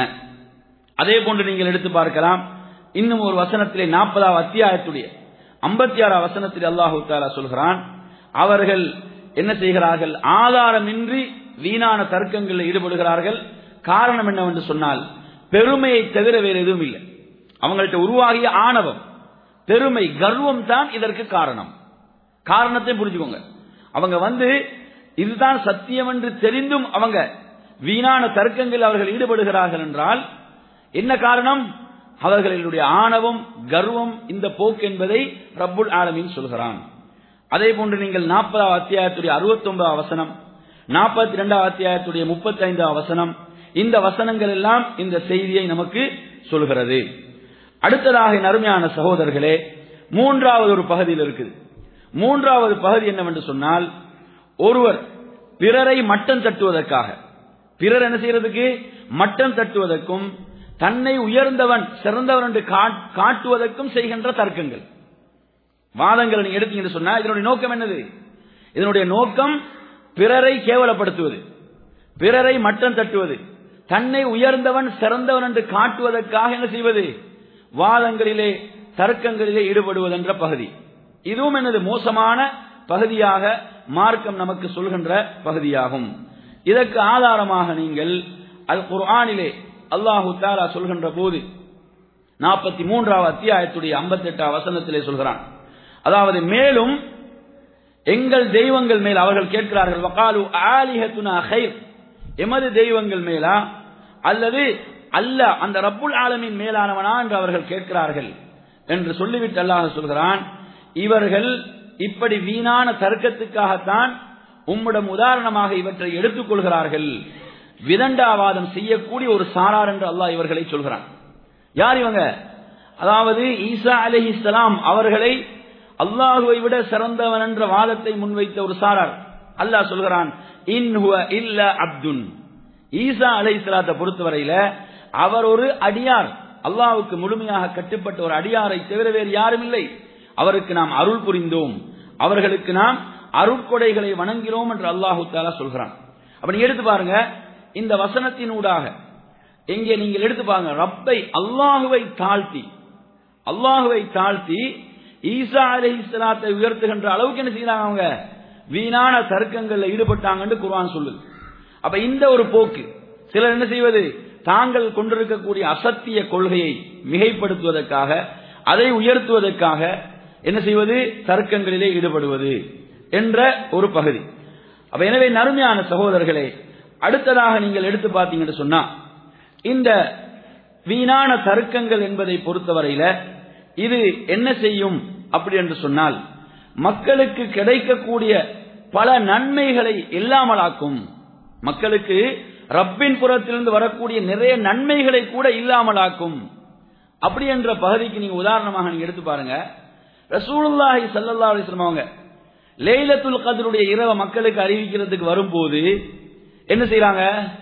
அதே போன்று நீங்கள் எடுத்து பார்க்கலாம் இன்னும் ஒரு வசனத்திலே நாற்பதாவது அத்தியாயத்துடைய ஐம்பத்தி ஆறாம் வசனத்தில் அல்லாஹு தாலா சொல்கிறான் அவர்கள் என்ன செய்கிறார்கள் ஆதாரமின்றி வீணான தர்க்கங்களில் ஈடுபடுகிறார்கள் காரணம் என்னவென்று சொன்னால் பெருமையை தவிர வேறு எதுவும் இல்லை அவங்கள்ட்ட உருவாகிய ஆணவம் பெருமை கர்வம் தான் இதற்கு காரணம் காரணத்தை புரிஞ்சுக்கோங்க அவங்க வந்து இதுதான் சத்தியம் என்று தெரிந்தும் அவங்க வீணான தர்க்கங்கள் அவர்கள் ஈடுபடுகிறார்கள் என்றால் என்ன காரணம் அவர்களுடைய ஆணவம் கர்வம் இந்த போக்கு என்பதை ரப்புல் ஆலமீன் சொல்கிறான் அதே போன்று நீங்கள் நாற்பதாம் அத்தியாயத்துடைய அறுபத்தி ஒன்பதாம் வசனம் நாற்பத்தி இரண்டாம் அத்தியாயத்துடைய முப்பத்தி ஐந்தாம் வசனம் இந்த வசனங்கள் எல்லாம் இந்த செய்தியை நமக்கு சொல்கிறது அடுத்ததாக என் அருமையான சகோதரர்களே மூன்றாவது ஒரு பகுதியில் இருக்குது மூன்றாவது பகுதி என்னவென்று சொன்னால் ஒருவர் பிறரை மட்டம் தட்டுவதற்காக பிறர் என்ன செய்யறதுக்கு மட்டம் தட்டுவதற்கும் தன்னை உயர்ந்தவன் சிறந்தவன் என்று காட்- காட்டுவதற்கும் செய்கின்ற தர்க்கங்கள் வாதங்களை நீங்க எடுத்தீங்கன்னு சொன்னா இதனுடைய நோக்கம் என்னது இதனுடைய நோக்கம் பிறரை கேவலப்படுத்துவது பிறரை மட்டம் தட்டுவது தன்னை உயர்ந்தவன் சிறந்தவன் என்று காட்டுவதற்காக என்ன செய்வது வாதங்களிலே தர்க்கங்களிலே ஈடுபடுவது என்ற பகுதி இதுவும் என்னது மோசமான பகுதியாக மார்க்கம் நமக்கு சொல்கின்ற பகுதியாகும் இதற்கு ஆதாரமாக நீங்கள் அல் குர்ஆனிலே அல்லாஹு தாலா சொல்கின்ற போது நாற்பத்தி மூன்றாவது அத்தியாயத்துடைய ஐம்பத்தி எட்டாம் வசனத்திலே சொல்கிறான் அதாவது மேலும் எங்கள் தெய்வங்கள் மேல் அவர்கள் கேட்கிறார்கள் வகாலு ஆலிஹத்துனா ஹைர் எமது தெய்வங்கள் மேலா அல்லது அல்ல அந்த ரப்புல் ஆலமின் மேலானவனா என்று அவர்கள் கேட்கிறார்கள் என்று சொல்லிவிட்டு அல்லாஹ் சொல்கிறான் இவர்கள் இப்படி வீணான தர்க்கத்துக்காகத்தான் உம்மிடம் உதாரணமாக இவற்றை எடுத்துக் கொள்கிறார்கள் விதண்டாவாதம் செய்யக்கூடிய ஒரு சாரார் என்று அல்லாஹ் இவர்களை சொல்கிறான் யார் இவங்க அதாவது ஈசா அலிஹிஸ்லாம் அவர்களை அல்லாஹுவை விட சிறந்தவன் என்ற வாதத்தை முன்வைத்த ஒரு சாரார் அல்லாஹ் சொல்கிறான் இன் ஹுவ இல்ல அப்துன் ஈசா அலைஹிஸ்ஸலாத்தை பொறுத்தவரையில அவர் ஒரு அடியார் அல்லாஹ்வுக்கு முழுமையாக கட்டுப்பட்ட ஒரு அடியாரை தவிர வேறு யாரும் இல்லை அவருக்கு நாம் அருள் புரிந்தோம் அவர்களுக்கு நாம் அருட்கொடைகளை வணங்கினோம் என்று அல்லாஹு தாலா சொல்கிறான் அப்ப நீங்க எடுத்து பாருங்க இந்த வசனத்தினூடாக எங்கே நீங்கள் எடுத்து பாருங்க ரப்பை அல்லாஹுவை தாழ்த்தி அல்லாஹுவை தாழ்த்தி ஈசா அலைஹிஸ்ஸலாத்தை உயர்த்துகின்ற அளவுக்கு என்ன செய்யறாங்க அவங்க வீணான தர்க்கங்கள்ல ஈடுபட்டாங்கன்னு குர்ஆன் சொல்லுது அப்ப இந்த ஒரு போக்கு சிலர் என்ன செய்வது தாங்கள் கொண்டிருக்கக்கூடிய அசத்திய கொள்கையை மிகைப்படுத்துவதற்காக அதை உயர்த்துவதற்காக என்ன செய்வது தர்க்கங்களிலே ஈடுபடுவது என்ற ஒரு பகுதி அப்ப எனவே நறுமையான சகோதரர்களே அடுத்ததாக நீங்கள் எடுத்து பார்த்தீங்கன்னு சொன்னா இந்த வீணான தர்க்கங்கள் என்பதை பொறுத்தவரையில இது என்ன செய்யும் அப்படி என்று சொன்னால் மக்களுக்கு கிடைக்கக்கூடிய பல நன்மைகளை இல்லாமலாக்கும் மக்களுக்கு ரப்பின் புறத்திலிருந்து வரக்கூடிய நிறைய நன்மைகளை கூட இல்லாமலாக்கும் அப்படி என்ற பகுதிக்கு நீங்க உதாரணமாக நீங்க எடுத்து பாருங்க ரசூலுல்லாஹி ஸல்லல்லாஹு அலைஹி வஸல்லம் அவங்க லைலத்துல் கத்ருடைய இரவு மக்களுக்கு அறிவிக்கிறதுக்கு வரும்போது என்ன செய்றாங்க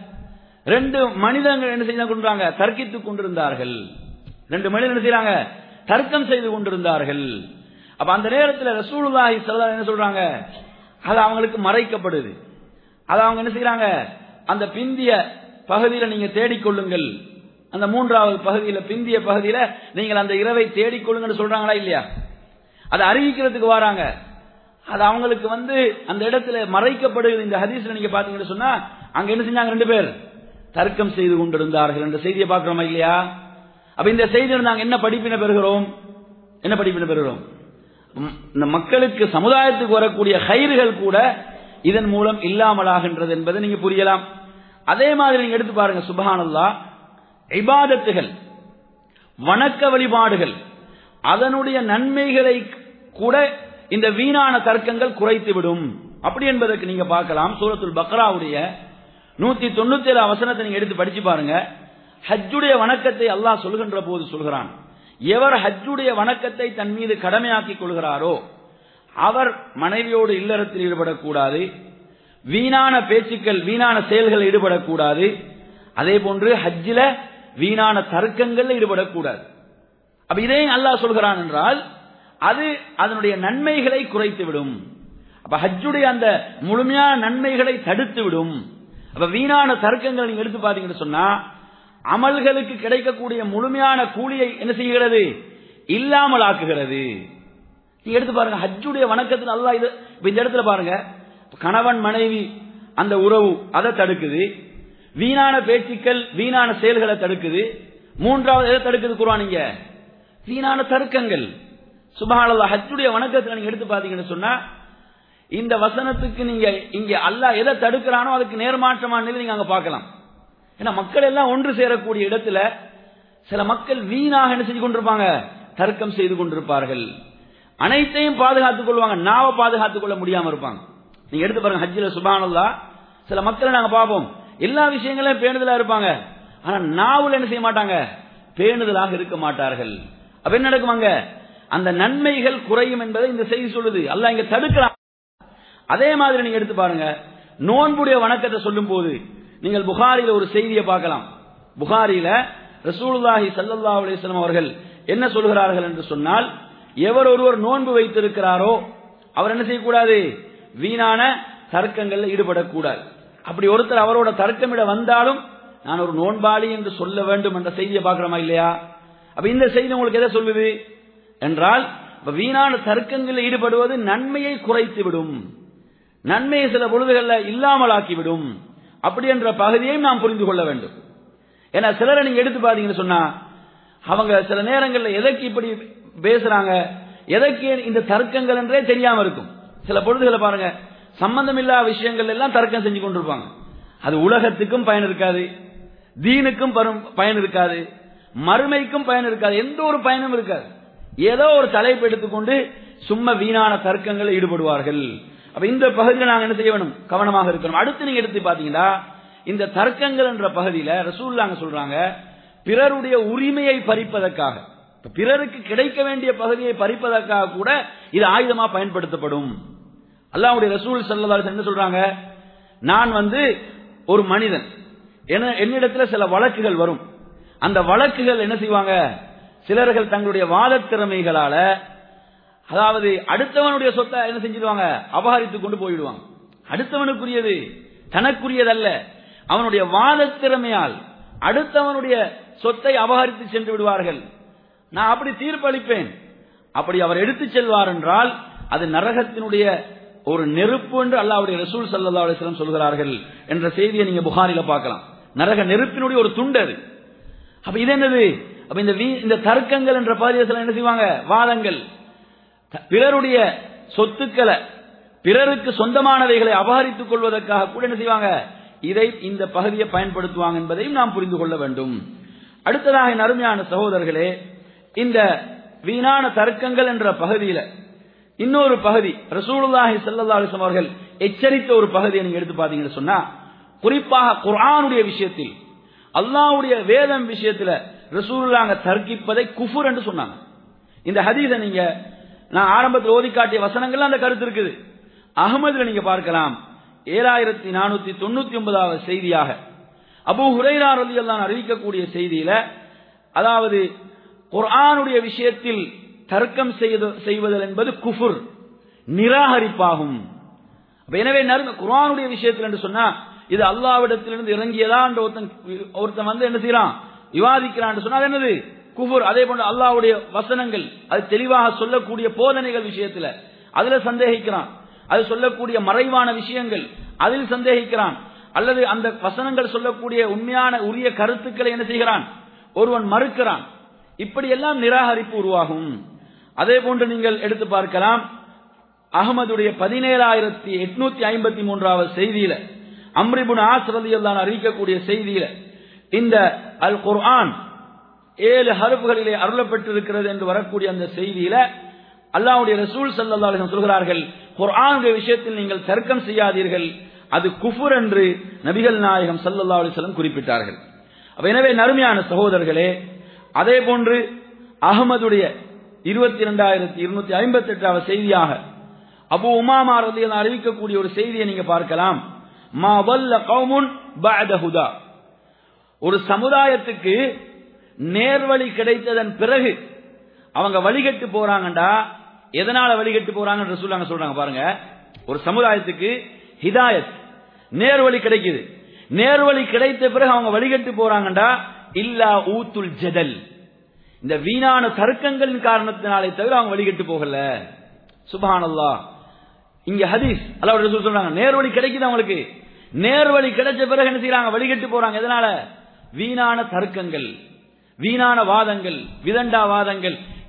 ரெண்டு மனிதர்கள் என்ன செய்து கொண்டாங்க தர்க்கித்துக் கொண்டிருந்தார்கள் ரெண்டு மனிதர்கள் என்ன செய்றாங்க தர்க்கம் செய்து கொண்டிருந்தார்கள் அப்ப அந்த நேரத்தில் ரசூலுல்லாஹி ஸல்லல்லாஹு அலைஹி என்ன சொல்றாங்க அது அவங்களுக்கு மறைக்கப்படுது அது அவங்க என்ன செய்றாங்க அந்த பிந்திய பகுதியில் நீங்க தேடிக்கொள்ளுங்கள் அந்த மூன்றாவது பகுதியில பிந்திய பகுதியில நீங்கள் அந்த இரவை தேடிக்கொள்ளுங்கன்னு சொல்றாங்களா இல்லையா அதை அறிவிக்கிறதுக்கு வராங்க அது அவங்களுக்கு வந்து அந்த இடத்துல மறைக்கப்படுகிறது இந்த ஹதீஸ்ல நீங்க பாத்தீங்கன்னு சொன்னா அங்க என்ன செஞ்சாங்க ரெண்டு பேர் தர்க்கம் செய்து கொண்டிருந்தார்கள் என்ற செய்தியை பார்க்கிறோமா இல்லையா அப்ப இந்த செய்தியில் நாங்க என்ன படிப்பினை பெறுகிறோம் என்ன படிப்பினை பெறுகிறோம் ம், இந்த மக்களுக்கு சமுதாயத்துக்கு வரக்கூடிய கயிறுகள் கூட இதன் மூலம் இல்லாமலாகின்றது என்பதை நீங்க புரியலாம் அதே மாதிரி நீங்க எடுத்து பாருங்க சுபஹானல்லா இபாதத்துகள் வணக்க வழிபாடுகள் அதனுடைய நன்மைகளை கூட இந்த வீணான தர்க்கங்கள் குறைத்துவிடும் அப்படி என்பதற்கு நீங்க பார்க்கலாம் சூரத்துல் பக்ராவுடைய நூத்தி தொண்ணூத்தி ஏழு வசனத்தை நீங்க எடுத்து படிச்சு பாருங்க ஹஜ்ஜுடைய வணக்கத்தை அல்லாஹ் சொல்கின்ற போது சொல்கிறான் எவர் ஹஜ்ஜுடைய வணக்கத்தை தன் மீது கடமையாக்கிக் கொள்கிறாரோ அவர் மனைவியோடு இல்லறத்தில் ஈடுபடக்கூடாது வீணான பேச்சுக்கள் வீணான செயல்கள் ஈடுபடக்கூடாது அதே போன்று ஹஜ்ஜில வீணான தர்க்கங்கள் ஈடுபடக்கூடாது அப்ப இதையும் அல்லாஹ் சொல்கிறான் என்றால் அது அதனுடைய நன்மைகளை குறைத்து விடும் அப்ப ஹஜ்ஜுடைய அந்த முழுமையான நன்மைகளை தடுத்து விடும் அப்ப வீணான தர்க்கங்கள் நீங்க எடுத்து பாத்தீங்கன்னு சொன்னா அமல்களுக்கு கிடைக்கக்கூடிய முழுமையான கூலியை என்ன செய்கிறது இல்லாமல் ஆக்குகிறது நீங்க எடுத்து பாருங்க ஹஜ்ஜுடைய வணக்கத்தில் அல்லாஹ் இது இப்ப இந்த இடத்துல பாருங்க கணவன் மனைவி அந்த உறவு அதை தடுக்குது வீணான பேச்சுக்கள் வீணான செயல்களை தடுக்குது மூன்றாவது எதை தடுக்குது குர்ஆன் இங்க வீணான தர்க்கங்கள் சுபஹானல்லாஹ் ஹஜ்ஜுடைய வணக்கத்துல நீங்க எடுத்து பாத்தீங்கன்னு சொன்னா இந்த வசனத்துக்கு நீங்க இங்க அல்லாஹ் எதை தடுக்கிறானோ அதுக்கு நேர்மாற்றமான நிலை நீங்க அங்க பார்க்கலாம் ஏன்னா மக்கள் எல்லாம் ஒன்று சேரக்கூடிய இடத்துல சில மக்கள் வீணாக என்ன செஞ்சு கொண்டிருப்பாங்க தர்க்கம் செய்து கொண்டிருப்பார்கள் அனைத்தையும் பாதுகாத்துக் கொள்வாங்க நாவை பாதுகாத்துக் கொள்ள முடியாம இருப்பாங்க நீங்க எடுத்து பாருங்க ஹஜ்ஜில சுபானல்லா சில மக்களை நாங்க பார்ப்போம் எல்லா விஷயங்களையும் பேணுதலா இருப்பாங்க ஆனா நாவுல என்ன செய்ய மாட்டாங்க பேணுதலாக இருக்க மாட்டார்கள் அப்ப என்ன நடக்குமாங்க அந்த நன்மைகள் குறையும் என்பதை இந்த செய்தி சொல்லுது அல்லாஹ் இங்க தடுக்கிறான் அதே மாதிரி நீங்க எடுத்து பாருங்க நோன்புடைய வணக்கத்தை சொல்லும் போது நீங்கள் புகாரில ஒரு செய்தியை பார்க்கலாம் புகாரில ரசூலுல்லாஹி ஸல்லல்லாஹு அலைஹி வஸல்லம் அவர்கள் என்ன சொல்கிறார்கள் என்று சொன்னால் எவர் ஒருவர் நோன்பு வைத்திருக்கிறாரோ அவர் என்ன செய்யக்கூடாது வீணான தர்க்கங்கள்ல ஈடுபடக்கூடாது அப்படி ஒருத்தர் அவரோட தர்க்கமிட வந்தாலும் நான் ஒரு நோன்பாளி என்று சொல்ல வேண்டும் என்ற செய்தியை பார்க்கிறோமா இல்லையா அப்ப இந்த செய்தி உங்களுக்கு எதை சொல்லுது என்றால் இப்ப வீணான தர்க்கங்களில் ஈடுபடுவது நன்மையை குறைத்து விடும் நன்மையை சில பொழுதுகளில் இல்லாமலாக்கிவிடும் அப்படி என்ற பகுதியையும் நாம் புரிந்து கொள்ள வேண்டும் ஏன்னா சிலரை நீங்க எடுத்து பாத்தீங்கன்னு சொன்னா அவங்க சில நேரங்களில் எதற்கு இப்படி பேசுறாங்க எதற்கு இந்த தர்க்கங்கள் என்றே தெரியாம இருக்கும் சில பொழுதுகளை பாருங்க சம்பந்தம் இல்லாத விஷயங்கள் எல்லாம் தர்க்கம் செஞ்சு கொண்டிருப்பாங்க அது உலகத்துக்கும் பயன் இருக்காது தீனுக்கும் பரும் பயன் இருக்காது மறுமைக்கும் பயன் இருக்காது எந்த ஒரு பயனும் இருக்காது ஏதோ ஒரு தலைப்பு எடுத்துக்கொண்டு சும்மா வீணான தர்க்கங்களில் ஈடுபடுவார்கள் அப்ப இந்த பகுதியில் நாங்க என்ன செய்ய வேணும் கவனமாக இருக்கணும் அடுத்து நீங்க எடுத்து பாத்தீங்கன்னா இந்த தர்க்கங்கள் என்ற பகுதியில ரசூல்லாங்க சொல்றாங்க பிறருடைய உரிமையை பறிப்பதற்காக இப்ப பிறருக்கு கிடைக்க வேண்டிய பகுதியை பறிப்பதற்காக கூட இது ஆயுதமா பயன்படுத்தப்படும் அல்லாஹ்வுடைய ரசூல் சல்லல்லாஹு என்ன சொல்றாங்க நான் வந்து ஒரு மனிதன் என- என்னிடத்துல சில வழக்குகள் வரும் அந்த வழக்குகள் என்ன செய்வாங்க சிலர்கள் தங்களுடைய வாதத் திறமைகளால அதாவது அடுத்தவனுடைய சொத்தை என்ன செஞ்சிடுவாங்க அபகரித்து கொண்டு போயிடுவாங்க அடுத்தவனுக்குரியது தனக்குரியதல்ல அவனுடைய வாதத் திறமையால் அடுத்தவனுடைய சொத்தை அபகரித்து சென்று விடுவார்கள் நான் அப்படி தீர்ப்பளிப்பேன் அப்படி அவர் எடுத்துச் செல்வார் என்றால் அது நரகத்தினுடைய ஒரு நெருப்பு என்று அல்லாஹ்வுடைய ரசூல் ஸல்லல்லாஹு அலைஹி வஸல்லம் சொல்கிறார்கள் என்ற செய்தியை நீங்க புகாரில பார்க்கலாம் நரக நெருப்பினுடைய ஒரு துண்டு அது அப்ப இது என்னது அப்ப இந்த வீ- இந்த தர்க்கங்கள் என்ற பகுதியில் என்ன செய்வாங்க வாதங்கள் த- பிறருடைய சொத்துக்களை பிறருக்கு சொந்தமானவைகளை அபகரித்துக் கொள்வதற்காக கூட என்ன செய்வாங்க இதை இந்த பகுதியை பயன்படுத்துவாங்க என்பதையும் நாம் புரிந்து கொள்ள வேண்டும் அடுத்ததாக என் அருமையான சகோதரர்களே இந்த வீணான தர்க்கங்கள் என்ற பகுதியில இன்னொரு பகுதி ரசூலுல்லாஹி ஸல்லல்லாஹு அலைஹி வஸல்லம் அவர்கள் எச்சரித்த ஒரு பகுதியை நீங்க எடுத்து பாத்தீங்கன்னு சொன்னா குறிப்பாக குர்ஆனுடைய விஷயத்தில் அல்லாஹ்வுடைய வேதம் விஷயத்துல ரசூலுல்லாங்க தர்க்கிப்பதை குஃபுர் என்று சொன்னாங்க இந்த ஹதீஸை நீங்க நான் ஆரம்பத்தில் ஓதி காட்டிய வசனங்கள்ல அந்த கருத்து இருக்குது அகமதுல நீங்க பார்க்கலாம் ஏழாயிரத்தி நானூத்தி தொண்ணூத்தி ஒன்பதாவது செய்தியாக அபூ ஹுரைரா ரலியல்லாஹு அன்ஹு அறிவிக்கக்கூடிய செய்தியில அதாவது குர்ஆனுடைய விஷயத்தில் தர்க்கம் செய்து- செய்வதல் என்பது குஃபுர் நிராகரிப்பாகும் அப்ப எனவே நறும குர்ஆனுடைய விஷயத்தில் என்று சொன்னா இது அல்லாவிடத்திலிருந்து இறங்கியதா என்ற ஒருத்தன் ஒருத்தன் வந்து என்ன செய்யறான் விவாதிக்கிறான் சொன்னா அது என்னது குஃபுர் அதே போன்று அல்லாஹ்வுடைய வசனங்கள் அது தெளிவாக சொல்லக்கூடிய போதனைகள் விஷயத்துல அதுல சந்தேகிக்கிறான் அது சொல்லக்கூடிய மறைவான விஷயங்கள் அதில் சந்தேகிக்கிறான் அல்லது அந்த வசனங்கள் சொல்லக்கூடிய உண்மையான உரிய கருத்துக்களை என்ன செய்கிறான் ஒருவன் மறுக்கிறான் இப்படியெல்லாம் நிராகரிப்பு உருவாகும் அதே போன்று நீங்கள் எடுத்து பார்க்கலாம் அகமதுடைய பதினேழாயிரத்தி எட்நூத்தி ஐம்பத்தி மூன்றாவது செய்தியில அம்ரிபுன் ஆசிரதியெல்லாம் அறிவிக்கக்கூடிய செய்தியில இந்த அல் குர்ஆன் ஏழு ஹருப்புகளிலே அருளப்பட்டிருக்கிறது என்று வரக்கூடிய அந்த செய்தியில அல்லாஹ்வுடைய ரசூல் ஸல்லல்லாஹு அலைஹி வஸல்லம் சொல்கிறார்கள் குர்ஆனுடைய விஷயத்தில் நீங்கள் தர்க்கம் செய்யாதீர்கள் அது குஃபுர் என்று நபிகள் நாயகம் ஸல்லல்லாஹு அலைஹி வஸல்லம் குறிப்பிட்டார்கள் அப்ப எனவே நறுமையான சகோதரர்களே அதே போன்று அகமதுடைய இருபத்தி இரண்டாயிரத்தி இருநூத்தி ஐம்பத்தி எட்டாவது செய்தியாக அபு உமாமா ரலியல்லாஹு அறிவிக்கக்கூடிய ஒரு செய்தியை நீங்க பார்க்கலாம் மா வல்ல கௌமுன் பஅத ஹுதா ஒரு சமுதாயத்துக்கு நேர்வழி கிடைத்ததன் பிறகு அவங்க வழிகட்டு போறாங்கடா எதனால வழிகட்டு போறாங்கன்னு சொல்றாங்க சொல்றாங்க பாருங்க ஒரு சமுதாயத்துக்கு ஹிதாயத் நேர்வழி கிடைக்குது நேர்வழி கிடைத்த பிறகு அவங்க வழிகட்டு போறாங்கடா இல்லா ஊத்துல் ஜதல் இந்த வீணான தர்க்கங்களின் காரணத்தினாலே தவிர அவங்க வழிகட்டு போகல சுபஹானல்லாஹ் இங்க ஹதீஸ் அல்லாஹ் ரசூல் சொல்றாங்க நேர்வழி கிடைக்குது அவங்களுக்கு நேர்வழி கிடைச்ச பிறகு என்ன செய்யறாங்க வழிகட்டு போறாங்க எதனால வீணான தர்க்கங்கள் வீணான வாதங்கள் விதண்டா வாதங்கள்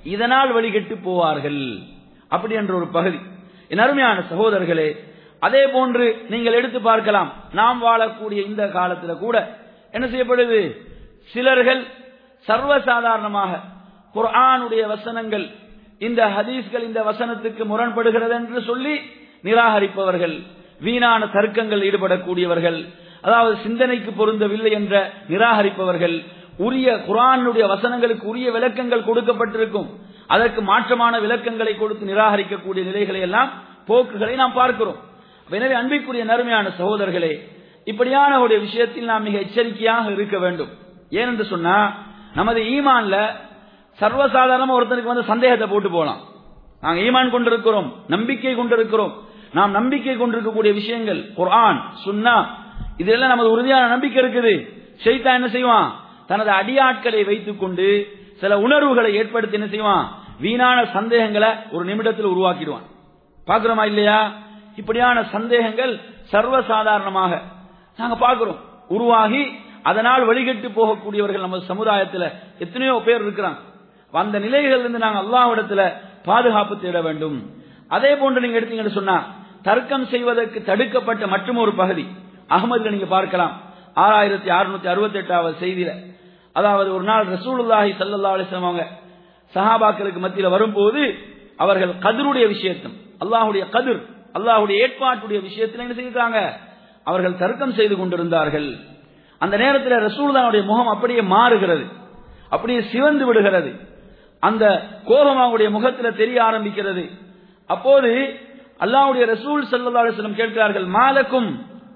இதனால் வழிகட்டு போவார்கள் அப்படி என்ற ஒரு பகுதி என் அருமையான சகோதரர்களே அதே போன்று நீங்கள் எடுத்து பார்க்கலாம் நாம் வாழக்கூடிய இந்த காலத்துல கூட என்ன செய்யப்படுது சிலர்கள் சர்வசாதாரணமாக குர்ஆனுடைய வசனங்கள் இந்த ஹதீஸ்கள் இந்த வசனத்துக்கு முரண்படுகிறது என்று சொல்லி நிராகரிப்பவர்கள் வீணான தர்க்கங்கள் ஈடுபடக்கூடியவர்கள் அதாவது சிந்தனைக்கு பொருந்தவில்லை என்ற நிராகரிப்பவர்கள் உரிய குரானுடைய வசனங்களுக்கு உரிய விளக்கங்கள் கொடுக்கப்பட்டிருக்கும் அதற்கு மாற்றமான விளக்கங்களை கொடுத்து நிராகரிக்கக்கூடிய நிலைகளை எல்லாம் போக்குகளை நாம் பார்க்கிறோம் எனவே அன்பிற்குரிய நறுமையான சகோதரர்களே இப்படியான ஒரு விஷயத்தில் நாம் மிக எச்சரிக்கையாக இருக்க வேண்டும் ஏனென்று சொன்னா நமது ஈமான்ல சர்வசாதாரணமா ஒருத்தனுக்கு வந்து சந்தேகத்தை போட்டு போலாம் நாங்க ஈமான் கொண்டிருக்கிறோம் நம்பிக்கை கொண்டிருக்கிறோம் நாம் நம்பிக்கை கொண்டிருக்கக்கூடிய விஷயங்கள் குர்ஆன் சுன்னா இதெல்லாம் நமது உறுதியான நம்பிக்கை இருக்குது ஷைத்தா என்ன செய்வான் தனது அடியாட்களை வைத்துக் கொண்டு சில உணர்வுகளை ஏற்படுத்தி என்ன செய்வான் வீணான சந்தேகங்களை ஒரு நிமிடத்தில் உருவாக்கிடுவான் பாக்குறோமா இல்லையா இப்படியான சந்தேகங்கள் சர்வசாதாரணமாக நாங்க பார்க்கிறோம் உருவாகி அதனால் வழிகட்டு போகக்கூடியவர்கள் நமது சமுதாயத்தில் எத்தனையோ பேர் இருக்கிறாங்க அந்த நிலைகளில் இருந்து நாங்கள் அல்லாஹ்விடத்துல பாதுகாப்பு தேட வேண்டும் அதே போன்று நீங்க எடுத்தீங்கன்னு சொன்னா தர்க்கம் செய்வதற்கு தடுக்கப்பட்ட மற்றும் ஒரு பகுதி அகமதுல நீங்க பார்க்கலாம் ஆறாயிரத்தி அறுநூத்தி அறுபத்தி எட்டாவது செய்தியில அதாவது ஒரு நாள் ரசூலுல்லாஹி சல்லா அலிஸ்லாம் அவங்க சஹாபாக்களுக்கு மத்தியில் வரும்போது அவர்கள் கதிருடைய விஷயத்தும் அல்லாஹுடைய கதிர் அல்லாஹுடைய ஏற்பாட்டுடைய விஷயத்தில் என்ன செய்தாங்க அவர்கள் தர்க்கம் செய்து கொண்டிருந்தார்கள் அந்த நேரத்தில் ரசூலுல்லாவுடைய முகம் அப்படியே மாறுகிறது அப்படியே சிவந்து விடுகிறது அந்த கோபம் அவங்களுடைய முகத்தில் தெரிய ஆரம்பிக்கிறது அப்போது அல்லாஹ்வுடைய ரசூல் சல்லா அலிஸ்லம் கேட்கிறார்கள் மாலக்கும்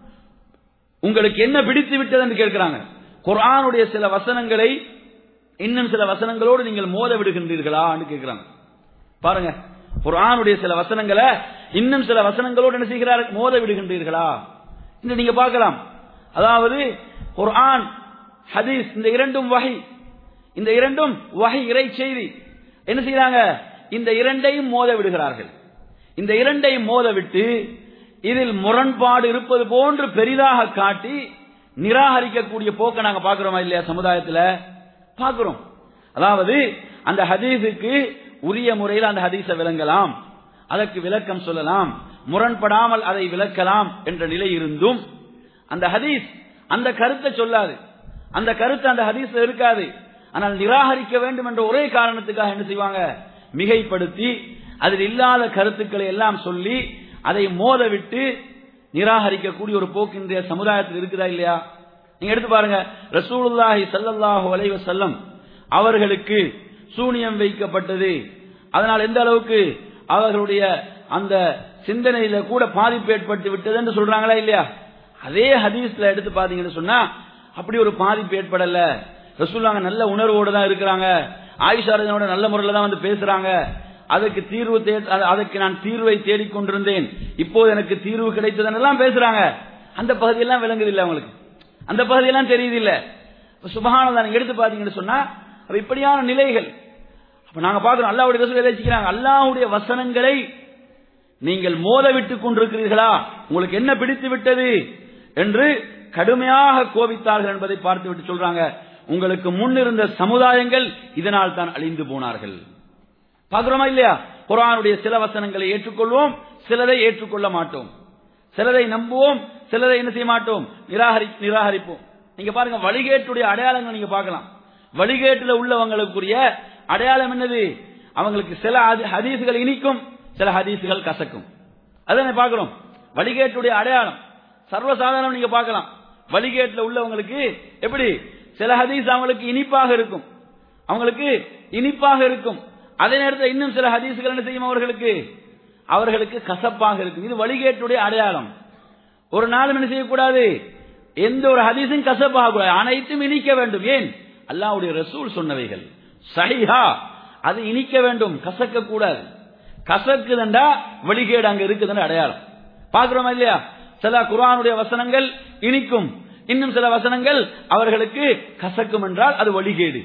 உங்களுக்கு என்ன பிடித்து விட்டது என்று கேட்கிறாங்க குர்ஆனுடைய சில வசனங்களை இன்னும் சில வசனங்களோடு நீங்கள் மோத விடுகின்றீர்களா கேட்கிறாங்க பாருங்க குர்ஆனுடைய சில வசனங்களை இன்னும் சில வசனங்களோடு என்ன செய்கிறார்கள் மோத விடுகின்றீர்களா இந்த நீங்க பார்க்கலாம் அதாவது குர்ஆன் ஹதீஸ் இந்த இரண்டும் வகை இந்த இரண்டும் வகை இறை செய்தி என்ன செய்யறாங்க இந்த இரண்டையும் மோத விடுகிறார்கள் இந்த இரண்டையும் மோத விட்டு இதில் முரண்பாடு இருப்பது போன்று பெரிதாக காட்டி நிராகரிக்கக்கூடிய போக்க நாங்க பாக்குறோமா இல்லையா சமுதாயத்தில் பார்க்கிறோம் அதாவது அந்த ஹதீஸுக்கு உரிய முறையில் அந்த ஹதீஸை விளங்கலாம் அதற்கு விளக்கம் சொல்லலாம் முரண்படாமல் அதை விளக்கலாம் என்ற நிலை இருந்தும் அந்த ஹதீஸ் அந்த கருத்தை சொல்லாது அந்த கருத்து அந்த ஹதீஸ்ல இருக்காது ஆனால் நிராகரிக்க வேண்டும் என்ற ஒரே காரணத்துக்காக என்ன செய்வாங்க மிகைப்படுத்தி அதில் இல்லாத கருத்துக்களை எல்லாம் சொல்லி அதை மோத விட்டு நிராகரிக்கக்கூடிய ஒரு போக்கு இன்றைய சமுதாயத்தில் இருக்குதா இல்லையா நீங்க எடுத்து பாருங்க ரசூலுல்லாஹி சல்லல்லாஹு அலைஹி வஸல்லம் அவர்களுக்கு சூனியம் வைக்கப்பட்டது அதனால் எந்த அளவுக்கு அவர்களுடைய அந்த சிந்தனையில கூட பாதிப்பு ஏற்பட்டு விட்டது என்று சொல்றாங்களா இல்லையா அதே ஹதீஸ்ல எடுத்து பாத்தீங்கன்னு சொன்னா அப்படி ஒரு பாதிப்பு ஏற்படல ரசூல்லாங்க நல்ல உணர்வோடு தான் இருக்கிறாங்க ஆயுஷாரதனோட நல்ல முறையில் தான் வந்து பேசுறாங்க அதுக்கு தீர்வு அதற்கு நான் தீர்வை தேடிக்கொண்டிருந்தேன் இப்போது எனக்கு தீர்வு கிடைத்ததுன்னு எல்லாம் பேசுறாங்க அந்த பகுதியெல்லாம் விளங்குது இல்ல அவங்களுக்கு அந்த பகுதியெல்லாம் தெரியுது இல்ல சுபகானதா நீங்க எடுத்து பாத்தீங்கன்னு சொன்னா இப்படியான நிலைகள் அப்ப நாங்க பாக்குறோம் அல்லாவுடைய ரசூல் வச்சுக்கிறாங்க அல்லாவுடைய வசனங்களை நீங்கள் மோத விட்டுக் கொண்டிருக்கிறீர்களா உங்களுக்கு என்ன பிடித்து விட்டது என்று கடுமையாக கோபித்தார்கள் என்பதை பார்த்து விட்டு சொல்றாங்க உங்களுக்கு முன்னிருந்த சமுதாயங்கள் இதனால் தான் அழிந்து போனார்கள் பார்க்கிறோமா இல்லையா குரானுடைய சில வசனங்களை ஏற்றுக்கொள்வோம் சிலரை ஏற்றுக்கொள்ள மாட்டோம் சிலரை நம்புவோம் சிலரை என்ன செய்ய மாட்டோம் நிராகரி நிராகரிப்போம் நீங்க பாருங்க வழிகேட்டுடைய அடையாளங்கள் நீங்க பார்க்கலாம் வழிகேட்டுல உள்ளவங்களுக்குரிய அடையாளம் என்னது அவங்களுக்கு சில ஹதீசுகள் இனிக்கும் சில ஹதீசுகள் கசக்கும் அதான் பார்க்கிறோம் வழிகேட்டுடைய அடையாளம் சர்வசாதாரணம் நீங்க பார்க்கலாம் வழிகேட்டுல உள்ளவங்களுக்கு எப்படி சில ஹதீஸ் அவங்களுக்கு இனிப்பாக இருக்கும் அவங்களுக்கு இனிப்பாக இருக்கும் அதே நேரத்தில் இன்னும் சில ஹதீசுகள் என்ன செய்யும் அவர்களுக்கு அவர்களுக்கு கசப்பாக இருக்கும் இது வழிகேட்டுடைய அடையாளம் ஒரு நாளும் என்ன செய்யக்கூடாது எந்த ஒரு ஹதீஸும் கசப்பாக கூடாது அனைத்தும் இனிக்க வேண்டும் ஏன் அல்லாவுடைய ரசூல் சொன்னவைகள் சஹிஹா அது இனிக்க வேண்டும் கசக்க கூடாது கசக்குதண்டா வழிகேடு அங்க இருக்குதுன்னு அடையாளம் பாக்குறோமா இல்லையா சில குரானுடைய வசனங்கள் இனிக்கும் இன்னும் சில வசனங்கள் அவர்களுக்கு கசக்கும் என்றால் அது வழிகேடு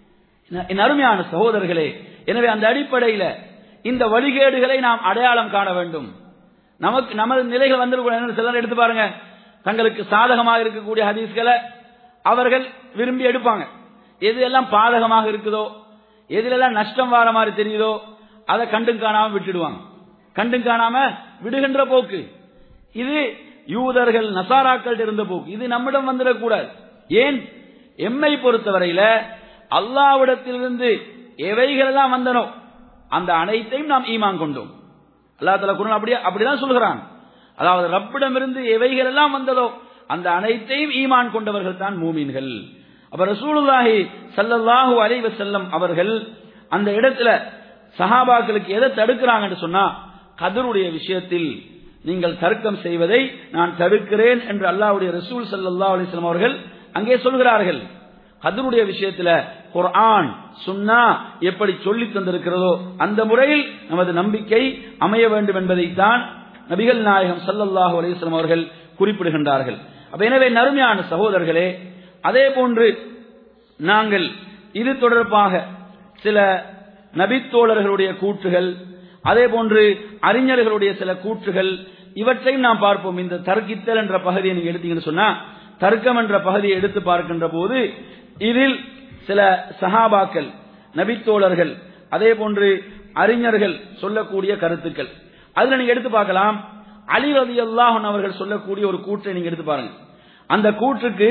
என் அருமையான சகோதரர்களே எனவே அந்த அடிப்படையில் இந்த வழிகேடுகளை நாம் அடையாளம் காண வேண்டும் நமக்கு நமது நிலைகள் வந்திருக்க சிலர் எடுத்து பாருங்க தங்களுக்கு சாதகமாக இருக்கக்கூடிய ஹதீஸ்களை அவர்கள் விரும்பி எடுப்பாங்க எது எல்லாம் பாதகமாக இருக்குதோ எதுலெல்லாம் நஷ்டம் வர மாதிரி தெரியுதோ அதை கண்டும் காணாம விட்டுடுவாங்க கண்டும் காணாம விடுகின்ற போக்கு இது யூதர்கள் நசாராக்கள் இருந்த போக்கு இது நம்மிடம் வந்துடக்கூடாது ஏன் எம்மை பொறுத்தவரையில அல்லாவிடத்திலிருந்து எவைகளெல்லாம் வந்தனோ அந்த அனைத்தையும் நாம் ஈமான் கொண்டோம் அல்லா தலா குரல் அப்படியே அப்படிதான் சொல்கிறான் அதாவது ரப்பிடமிருந்து எவைகள் எல்லாம் வந்ததோ அந்த அனைத்தையும் ஈமான் கொண்டவர்கள் தான் மூமீன்கள் அப்ப ரசூலுல்லாஹி சல்லல்லாஹு அலைஹி வஸல்லம் அவர்கள் அந்த இடத்துல சஹாபாக்களுக்கு எதை தடுக்கிறாங்கன்னு சொன்னா கதருடைய விஷயத்தில் நீங்கள் தர்க்கம் செய்வதை நான் தடுக்கிறேன் என்று அல்லாஹ்வுடைய ரசூல் ஸல்லல்லாஹு அலைஹி வஸல்லம் அவர்கள் அங்கே சொல்கிறார்கள் கதருடைய விஷயத்துல குர்ஆன் சுன்னா எப்படி சொல்லி தந்திருக்கிறதோ அந்த முறையில் நமது நம்பிக்கை அமைய வேண்டும் என்பதைத்தான் நபிகள் நாயகம் சல்லல்லாஹு அலைஹிஸ்ஸலாம் அவர்கள் குறிப்பிடுகின்றார்கள் அப்ப எனவே நறுமையான சகோதரர்களே அதே போன்று நாங்கள் இது தொடர்பாக சில நபித்தோழர்களுடைய கூற்றுகள் அதே போன்று அறிஞர்களுடைய சில கூற்றுகள் இவற்றையும் நாம் பார்ப்போம் இந்த தர்க்கித்தல் என்ற பகுதியை நீங்க எடுத்தீங்கன்னு சொன்னா தர்க்கம் என்ற பகுதியை எடுத்து பார்க்கின்ற போது இதில் சில சஹாபாக்கள் நபித்தோழர்கள் அதே போன்று அறிஞர்கள் சொல்லக்கூடிய கருத்துக்கள் அதுல நீங்க எடுத்து பார்க்கலாம் அலி ரதி அல்லாஹன் அவர்கள் சொல்லக்கூடிய ஒரு கூற்றை நீங்க எடுத்து பாருங்க அந்த கூற்றுக்கு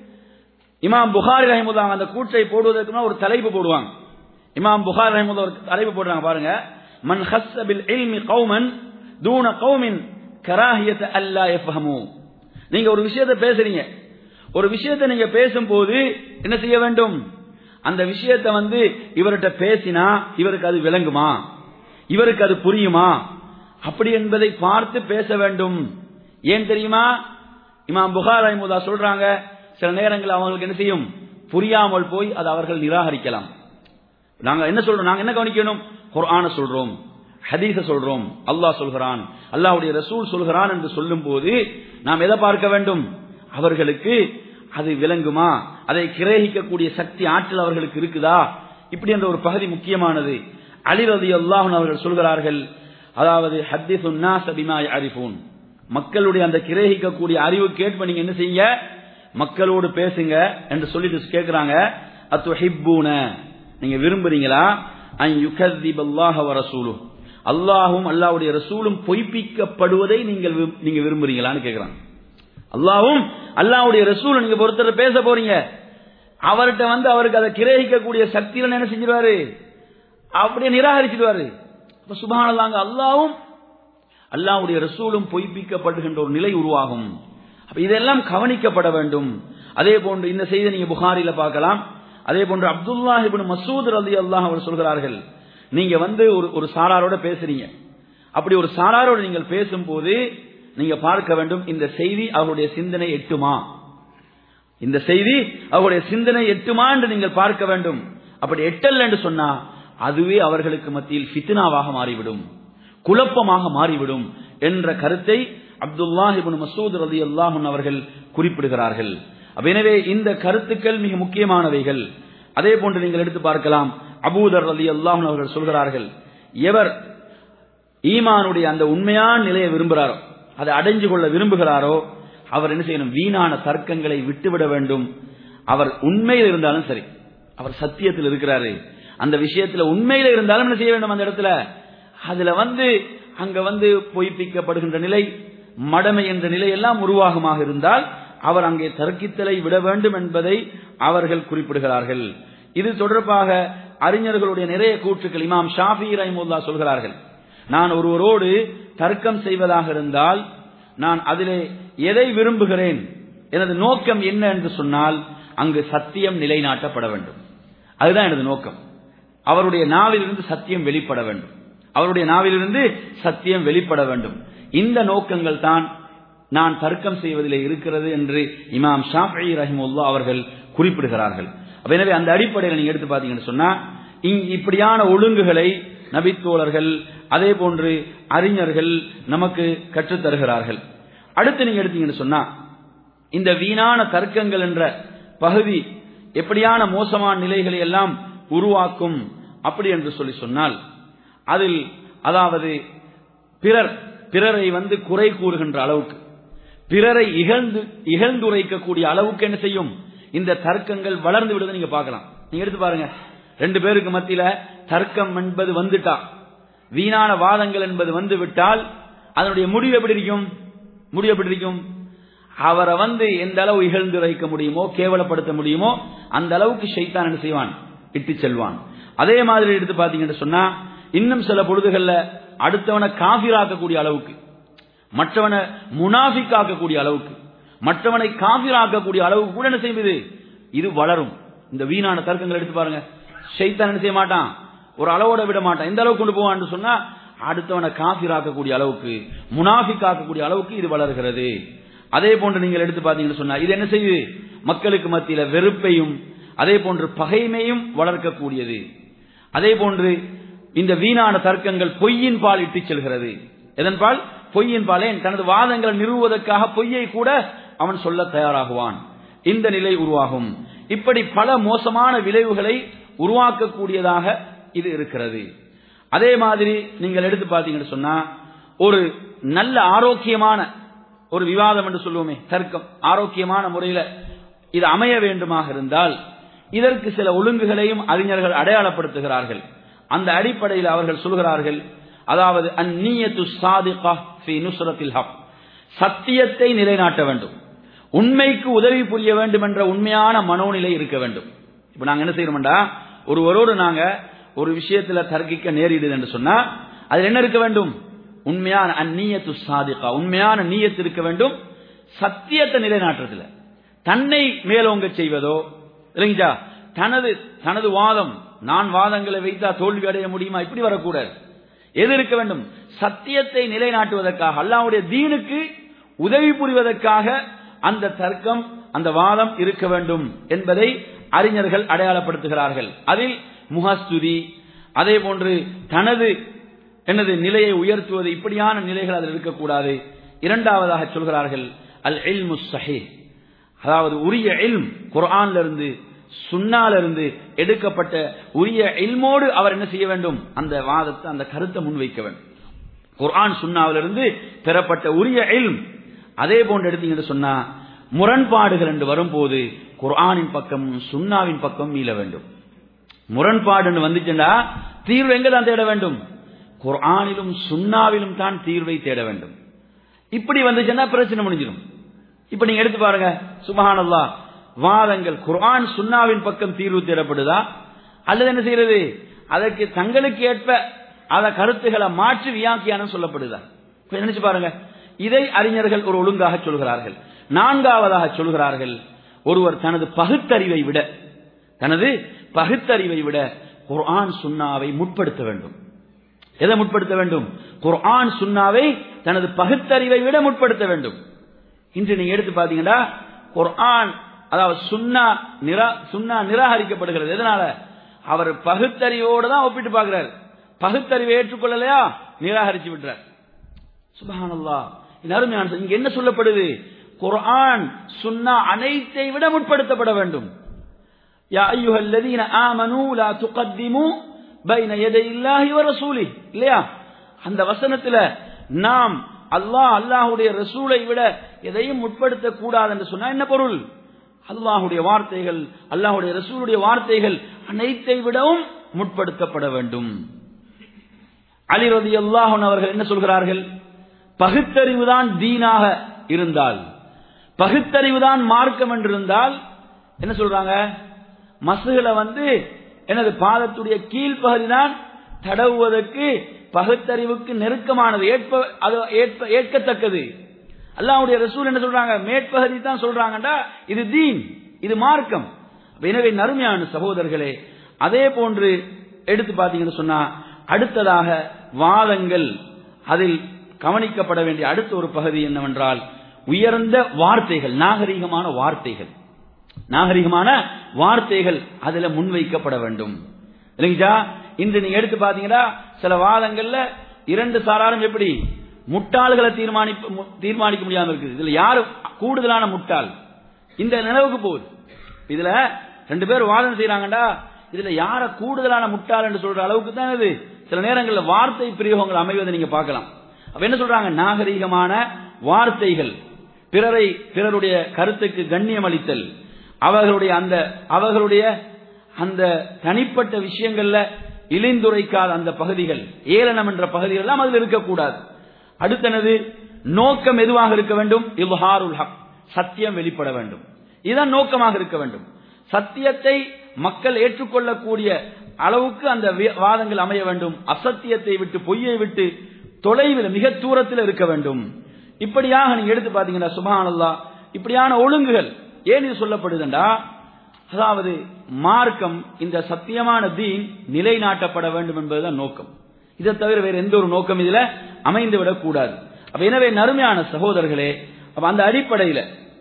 இமாம் புகாரி ரஹிமுல்லா அந்த கூற்றை போடுவதற்கு ஒரு தலைப்பு போடுவாங்க இமாம் புகாரி ரஹிமுல்லா ஒரு தலைப்பு போடுறாங்க பாருங்க மன் ஹஸ்ஸ பில் இல்மி கௌமன் தூன கௌமின் கராஹியத் அல்லா யஃபஹமு நீங்க ஒரு விஷயத்தை பேசுறீங்க ஒரு விஷயத்தை நீங்க பேசும்போது என்ன செய்ய வேண்டும் அந்த விஷயத்தை வந்து இவர்கிட்ட பேசினா இவருக்கு அது விளங்குமா இவருக்கு அது புரியுமா அப்படி என்பதை பார்த்து பேச வேண்டும் ஏன் தெரியுமா இமாம் புகார் அஹமுதா சொல்றாங்க சில நேரங்கள் அவங்களுக்கு என்ன செய்யும் புரியாமல் போய் அதை அவர்கள் நிராகரிக்கலாம் நாங்க என்ன சொல்றோம் நாங்க என்ன கவனிக்கணும் குர்ஆன சொல்றோம் ஹதீஸ சொல்றோம் அல்லாஹ் சொல்கிறான் அல்லாஹ்வுடைய ரசூல் சொல்கிறான் என்று சொல்லும் போது நாம் எதை பார்க்க வேண்டும் அவர்களுக்கு அது விளங்குமா அதை கிரகிக்கக்கூடிய சக்தி ஆற்றல் அவர்களுக்கு இருக்குதா இப்படி என்ற ஒரு பகுதி முக்கியமானது அலி ரதி அல்லாஹன் அவர்கள் சொல்கிறார்கள் அதாவது ஹத்திசுன்னா சபிமாய் அறிஃபூன் மக்களுடைய அந்த கிரகிக்கக்கூடிய அறிவு கேட்ப நீங்க என்ன செய்யுங்க மக்களோடு பேசுங்க என்று சொல்லிட்டு கேட்கிறாங்க அத்து ஹிப்பூன நீங்க விரும்புறீங்களா அன் யுகதிப் அல்லாஹ் ரசூலு அல்லாஹும் அல்லாஹ்வுடைய ரசூலும் பொய்ப்பிக்கப்படுவதை நீங்கள் நீங்க விரும்புறீங்களான்னு கேட்கிறாங்க அல்லாவும் அல்லாவுடைய ரசூல் நீங்க பொறுத்தர பேச போறீங்க அவர்கிட்ட வந்து அவருக்கு அதை கிரகிக்கக்கூடிய சக்தியில என்ன செஞ்சிருவாரு அப்படியே நிராகரிச்சிடுவாரு இப்ப சுபானதாங்க அல்லாவும் அல்லாவுடைய ரசூலும் பொய்ப்பிக்கப்படுகின்ற ஒரு நிலை உருவாகும் அப்ப இதெல்லாம் கவனிக்கப்பட வேண்டும் அதே போன்று இந்த செய்தி நீங்க புகாரில பார்க்கலாம் அதே போன்று அப்துல்லாஹிபின் மசூத் ரலி அல்லாஹ் அவர் சொல்கிறார்கள் நீங்க வந்து ஒரு ஒரு சாராரோட பேசுறீங்க அப்படி ஒரு சாராரோட நீங்கள் பேசும்போது நீங்க பார்க்க வேண்டும் இந்த செய்தி அவருடைய சிந்தனை எட்டுமா இந்த செய்தி அவருடைய சிந்தனை எட்டுமா என்று நீங்கள் பார்க்க வேண்டும் அப்படி எட்டல் என்று சொன்னா அதுவே அவர்களுக்கு மத்தியில் ஃபித்னாவாக மாறிவிடும் குழப்பமாக மாறிவிடும் என்ற கருத்தை அப்துல்லாஹிபின் மசூத் ரதி அல்லாஹன் அவர்கள் குறிப்பிடுகிறார்கள் எனவே இந்த கருத்துக்கள் மிக முக்கியமானவைகள் அதே போன்று நீங்கள் எடுத்து பார்க்கலாம் அபூதர் ரதி அல்லாஹன் அவர்கள் சொல்கிறார்கள் எவர் ஈமானுடைய அந்த உண்மையான நிலையை விரும்புகிறாரோ அதை அடைஞ்சு கொள்ள விரும்புகிறாரோ அவர் என்ன செய்யணும் வீணான தர்க்கங்களை விட்டுவிட வேண்டும் அவர் உண்மையில் இருந்தாலும் சரி அவர் சத்தியத்தில் இருக்கிறாரு அந்த விஷயத்துல உண்மையில இருந்தாலும் என்ன செய்ய வேண்டும் அந்த இடத்துல அதுல வந்து அங்க வந்து பொய்ப்பிக்கப்படுகின்ற நிலை மடமை என்ற நிலை எல்லாம் உருவாகமாக இருந்தால் அவர் அங்கே தர்க்கித்தலை விட வேண்டும் என்பதை அவர்கள் குறிப்பிடுகிறார்கள் இது தொடர்பாக அறிஞர்களுடைய நிறைய கூற்றுக்கள் இமாம் ஷாஃபி ரஹிமுல்லா சொல்கிறார்கள் நான் ஒருவரோடு தர்க்கம் செய்வதாக இருந்தால் நான் அதிலே எதை விரும்புகிறேன் எனது நோக்கம் என்ன என்று சொன்னால் அங்கு சத்தியம் நிலைநாட்டப்பட வேண்டும் அதுதான் எனது நோக்கம் அவருடைய நாவிலிருந்து சத்தியம் வெளிப்பட வேண்டும் அவருடைய நாவிலிருந்து சத்தியம் வெளிப்பட வேண்டும் இந்த நோக்கங்கள் தான் நான் தர்க்கம் செய்வதிலே இருக்கிறது என்று இமாம் ஷாஃபி ரஹிமுல்லா அவர்கள் குறிப்பிடுகிறார்கள் எனவே அந்த அடிப்படையில் நீங்க எடுத்து பாத்தீங்கன்னு சொன்னா இப்படியான ஒழுங்குகளை நபித்தோழர்கள் அதே போன்று அறிஞர்கள் நமக்கு கற்றுத் தருகிறார்கள் அடுத்து நீங்க எடுத்தீங்கன்னு சொன்னா இந்த வீணான தர்க்கங்கள் என்ற பகுதி எப்படியான மோசமான நிலைகளை எல்லாம் உருவாக்கும் அப்படி என்று சொல்லி சொன்னால் அதில் அதாவது பிறர் பிறரை வந்து குறை கூறுகின்ற அளவுக்கு பிறரை இகழ்ந்து இகழ்ந்துரைக்கக்கூடிய அளவுக்கு என்ன செய்யும் இந்த தர்க்கங்கள் வளர்ந்து விடுவதை நீங்க பார்க்கலாம் நீங்க எடுத்து பாருங்க ரெண்டு பேருக்கு மத்தியில தர்க்கம் என்பது வந்துட்டா வீணான வாதங்கள் என்பது வந்து விட்டால் அதனுடைய முடிவு எப்படி இருக்கும் முடிவு எப்படி இருக்கும் அவரை வந்து எந்த அளவு இகழ்ந்து வைக்க முடியுமோ கேவலப்படுத்த முடியுமோ அந்த அளவுக்கு ஷைத்தான் என்ன செய்வான் இட்டு செல்வான் அதே மாதிரி எடுத்து பாத்தீங்கன்னு சொன்னா இன்னும் சில பொழுதுகள்ல அடுத்தவனை காபிராக்கக்கூடிய அளவுக்கு மற்றவனை முனாஃபிக்காக்கக்கூடிய அளவுக்கு மற்றவனை காபிராக்கக்கூடிய அளவுக்கு கூட என்ன செய்வது இது வளரும் இந்த வீணான தர்க்கங்கள் எடுத்து பாருங்க ஷைத்தான் என்ன செய்ய மாட்டான் ஒரு அளவோட விட மாட்டான் எந்த அளவுக்கு கொண்டு போவான்னு சொன்னா அடுத்தவனை காபிராக்கக்கூடிய அளவுக்கு முனாஃபிக்காக்கக்கூடிய அளவுக்கு இது வளர்கிறது அதே போன்று நீங்கள் எடுத்து பார்த்தீங்கன்னு சொன்னா இது என்ன செய்யுது மக்களுக்கு மத்தியில வெறுப்பையும் அதே போன்று பகைமையும் வளர்க்கக்கூடியது அதே போன்று இந்த வீணான தர்க்கங்கள் பொய்யின் பால் இட்டுச் செல்கிறது எதன் பால் பொய்யின் பாலேன் தனது வாதங்களை நிறுவுவதற்காக பொய்யை கூட அவன் சொல்ல தயாராகுவான் இந்த நிலை உருவாகும் இப்படி பல மோசமான விளைவுகளை உருவாக்கக்கூடியதாக இது இருக்கிறது அதே மாதிரி நீங்கள் எடுத்து பார்த்தீங்கன்னு சொன்னா ஒரு நல்ல ஆரோக்கியமான ஒரு விவாதம் என்று சொல்லுவோமே தர்க்கம் ஆரோக்கியமான முறையில இது அமைய வேண்டுமாக இருந்தால் இதற்கு சில ஒழுங்குகளையும் அறிஞர்கள் அடையாளப்படுத்துகிறார்கள் அந்த அடிப்படையில் அவர்கள் சொல்கிறார்கள் அதாவது அந்நியத்து சாதிகா ஃபி நுஸ்ரத்தில் ஹக் சத்தியத்தை நிலைநாட்ட வேண்டும் உண்மைக்கு உதவி புரிய வேண்டும் என்ற உண்மையான மனோநிலை இருக்க வேண்டும் இப்ப நாங்க என்ன செய்யறோம்டா ஒருவரோடு நாங்க ஒரு விஷயத்துல தர்க்கிக்க நேரிடுது என்று சொன்னா அது என்ன இருக்க வேண்டும் உண்மையான அந்நியத்து சாதிகா உண்மையான நீயத்து இருக்க வேண்டும் சத்தியத்தை நிலைநாட்டுறதுல தன்னை மேலோங்க செய்வதோ இல்லைங்களா தனது தனது வாதம் நான் வாதங்களை வைத்தா தோல்வி அடைய முடியுமா இப்படி வரக்கூடாது எது இருக்க வேண்டும் சத்தியத்தை நிலைநாட்டுவதற்காக அல்லாவுடைய தீனுக்கு உதவி புரிவதற்காக அந்த தர்க்கம் அந்த வாதம் இருக்க வேண்டும் என்பதை அறிஞர்கள் அடையாளப்படுத்துகிறார்கள் அதில் முகஸ்துதி அதே போன்று தனது எனது நிலையை உயர்த்துவது இப்படியான நிலைகள் அதில் இருக்கக்கூடாது இரண்டாவதாக சொல்கிறார்கள் அல் இல்மு சஹி அதாவது உரிய இல்ம் குர்ஆன்ல இருந்து சுன்னால இருந்து எடுக்கப்பட்ட உரிய இல்மோடு அவர் என்ன செய்ய வேண்டும் அந்த வாதத்தை அந்த கருத்தை முன்வைக்க வேண்டும் குர்ஆன் சுன்னாவிலிருந்து பெறப்பட்ட உரிய இல்ம் அதே போன்று எடுத்தீங்கன்னு சொன்னா முரண்பாடுகள் என்று வரும்போது குர்ஆனின் பக்கம் சுன்னாவின் பக்கம் மீள வேண்டும் முரண்பாடு வந்துச்சுன்னா தீர்வு எங்க தான் தேட வேண்டும் குர்ஆனிலும் சுன்னாவிலும் தான் தீர்வை தேட வேண்டும் இப்படி வந்துச்சுன்னா பிரச்சனை முடிஞ்சிடும் இப்ப நீங்க எடுத்து பாருங்க சுபஹானல்லா வாதங்கள் குர்ஆன் சுன்னாவின் பக்கம் தீர்வு தேடப்படுதா அல்லது என்ன செய்யறது அதற்கு தங்களுக்கு ஏற்ப அத கருத்துக்களை மாற்றி வியாக்கியானம் சொல்லப்படுதா கொஞ்சம் நினைச்சு பாருங்க இதை அறிஞர்கள் ஒரு ஒழுங்காக சொல்கிறார்கள் நான்காவதாக சொல்கிறார்கள் ஒருவர் தனது பகுத்தறிவை விட தனது பகுத்தறிவை விட குர்ஆன் சுன்னாவை முற்படுத்த வேண்டும் எதை முற்படுத்த வேண்டும் குர்ஆன் சுன்னாவை தனது பகுத்தறிவை விட முற்படுத்த வேண்டும் இன்று நீங்க எடுத்து பாத்தீங்கன்னா குர்ஆன் அதாவது சுன்னா நிரா சுன்னா நிராகரிக்கப்படுகிறது எதனால அவர் பகுத்தறிவோடு தான் ஒப்பிட்டு பார்க்கிறார் பகுத்தறிவை ஏற்றுக்கொள்ளலையா நிராகரிச்சு விடுறார் சுபஹானல்லா இது அருமையான இங்க என்ன சொல்லப்படுது குர்ஆன் சுன்னா அனைத்தை விட முற்படுத்தப்பட வேண்டும் யா அய்யுஹல்லதீன ஆமனூ லா துகத்திமு பைன யதை இல்லாஹி வ ரசூலி இல்லையா அந்த வசனத்துல நாம் அல்லாஹ் அல்லாஹுடைய ரசூலை விட எதையும் முற்படுத்த கூடாது என்று சொன்னா என்ன பொருள் அல்லாஹுடைய வார்த்தைகள் அல்லாஹுடைய ரசூலுடைய வார்த்தைகள் அனைத்தை விடவும் முற்படுத்தப்பட வேண்டும் அலி ரதி அல்லாஹன் அவர்கள் என்ன சொல்கிறார்கள் பகுத்தறிவுதான் தீனாக இருந்தால் பகுத்தறிவுதான் மார்க்கம் என்றிருந்தால் என்ன சொல்றாங்க மசுகளை வந்து எனது பாதத்துடைய கீழ்ப்பகுதி தான் தடவுவதற்கு பகுத்தறிவுக்கு நெருக்கமானது ஏற்ப அது ஏற்ப ஏற்கத்தக்கது அல்லாவுடைய ரசூல் என்ன சொல்றாங்க மேற்பகுதி தான் சொல்றாங்கடா இது தீன் இது மார்க்கம் எனவே நறுமையான சகோதரர்களே அதே போன்று எடுத்து பார்த்தீங்கன்னு சொன்னா அடுத்ததாக வாதங்கள் அதில் கவனிக்கப்பட வேண்டிய அடுத்த ஒரு பகுதி என்னவென்றால் உயர்ந்த வார்த்தைகள் நாகரிகமான வார்த்தைகள் நாகரிகமான வார்த்தைகள் அதுல முன்வைக்கப்பட வேண்டும் இல்லைங்களா இன்று நீங்க எடுத்து பாத்தீங்கன்னா சில வாதங்கள்ல இரண்டு சாராரும் எப்படி முட்டாள்களை தீர்மானி தீர்மானிக்க முடியாம இருக்குது இதுல யாரு கூடுதலான முட்டாள் இந்த நினைவுக்கு போகுது இதுல ரெண்டு பேர் வாதம் செய்யறாங்கடா இதுல யார கூடுதலான முட்டாள் என்று சொல்ற அளவுக்கு தான் இது சில நேரங்களில் வார்த்தை பிரயோகங்கள் அமைவதை நீங்க பார்க்கலாம் அப்ப என்ன சொல்றாங்க நாகரீகமான வார்த்தைகள் பிறரை பிறருடைய கருத்துக்கு கண்ணியம் அளித்தல் அவர்களுடைய அந்த அவர்களுடைய அந்த தனிப்பட்ட விஷயங்கள்ல இழிந்துரைக்காத அந்த பகுதிகள் ஏளனம் என்ற பகுதிகள் எல்லாம் அதில் இருக்கக்கூடாது அடுத்தனது நோக்கம் எதுவாக இருக்க வேண்டும் இவ்ஹாருல் ஹக் சத்தியம் வெளிப்பட வேண்டும் இதுதான் நோக்கமாக இருக்க வேண்டும் சத்தியத்தை மக்கள் ஏற்றுக்கொள்ளக்கூடிய அளவுக்கு அந்த வி- வாதங்கள் அமைய வேண்டும் அசத்தியத்தை விட்டு பொய்யை விட்டு தொலைவில் மிக தூரத்தில் இருக்க வேண்டும் இப்படியாக நீங்க எடுத்து பாத்தீங்கன்னா சுபஹானல்லாஹ் இப்படியான ஒழுங்குகள் ஏன் இது சொல்லப்படுதுண்டா அதாவது மார்க்கம் இந்த சத்தியமான தீன் நிலைநாட்டப்பட வேண்டும் என்பதுதான் நோக்கம் இதை தவிர வேற எந்த ஒரு நோக்கம் இதுல அமைந்து விடக்கூடாது அப்ப எனவே நறுமையான சகோதரர்களே அப்ப அந்த அடிப்படையில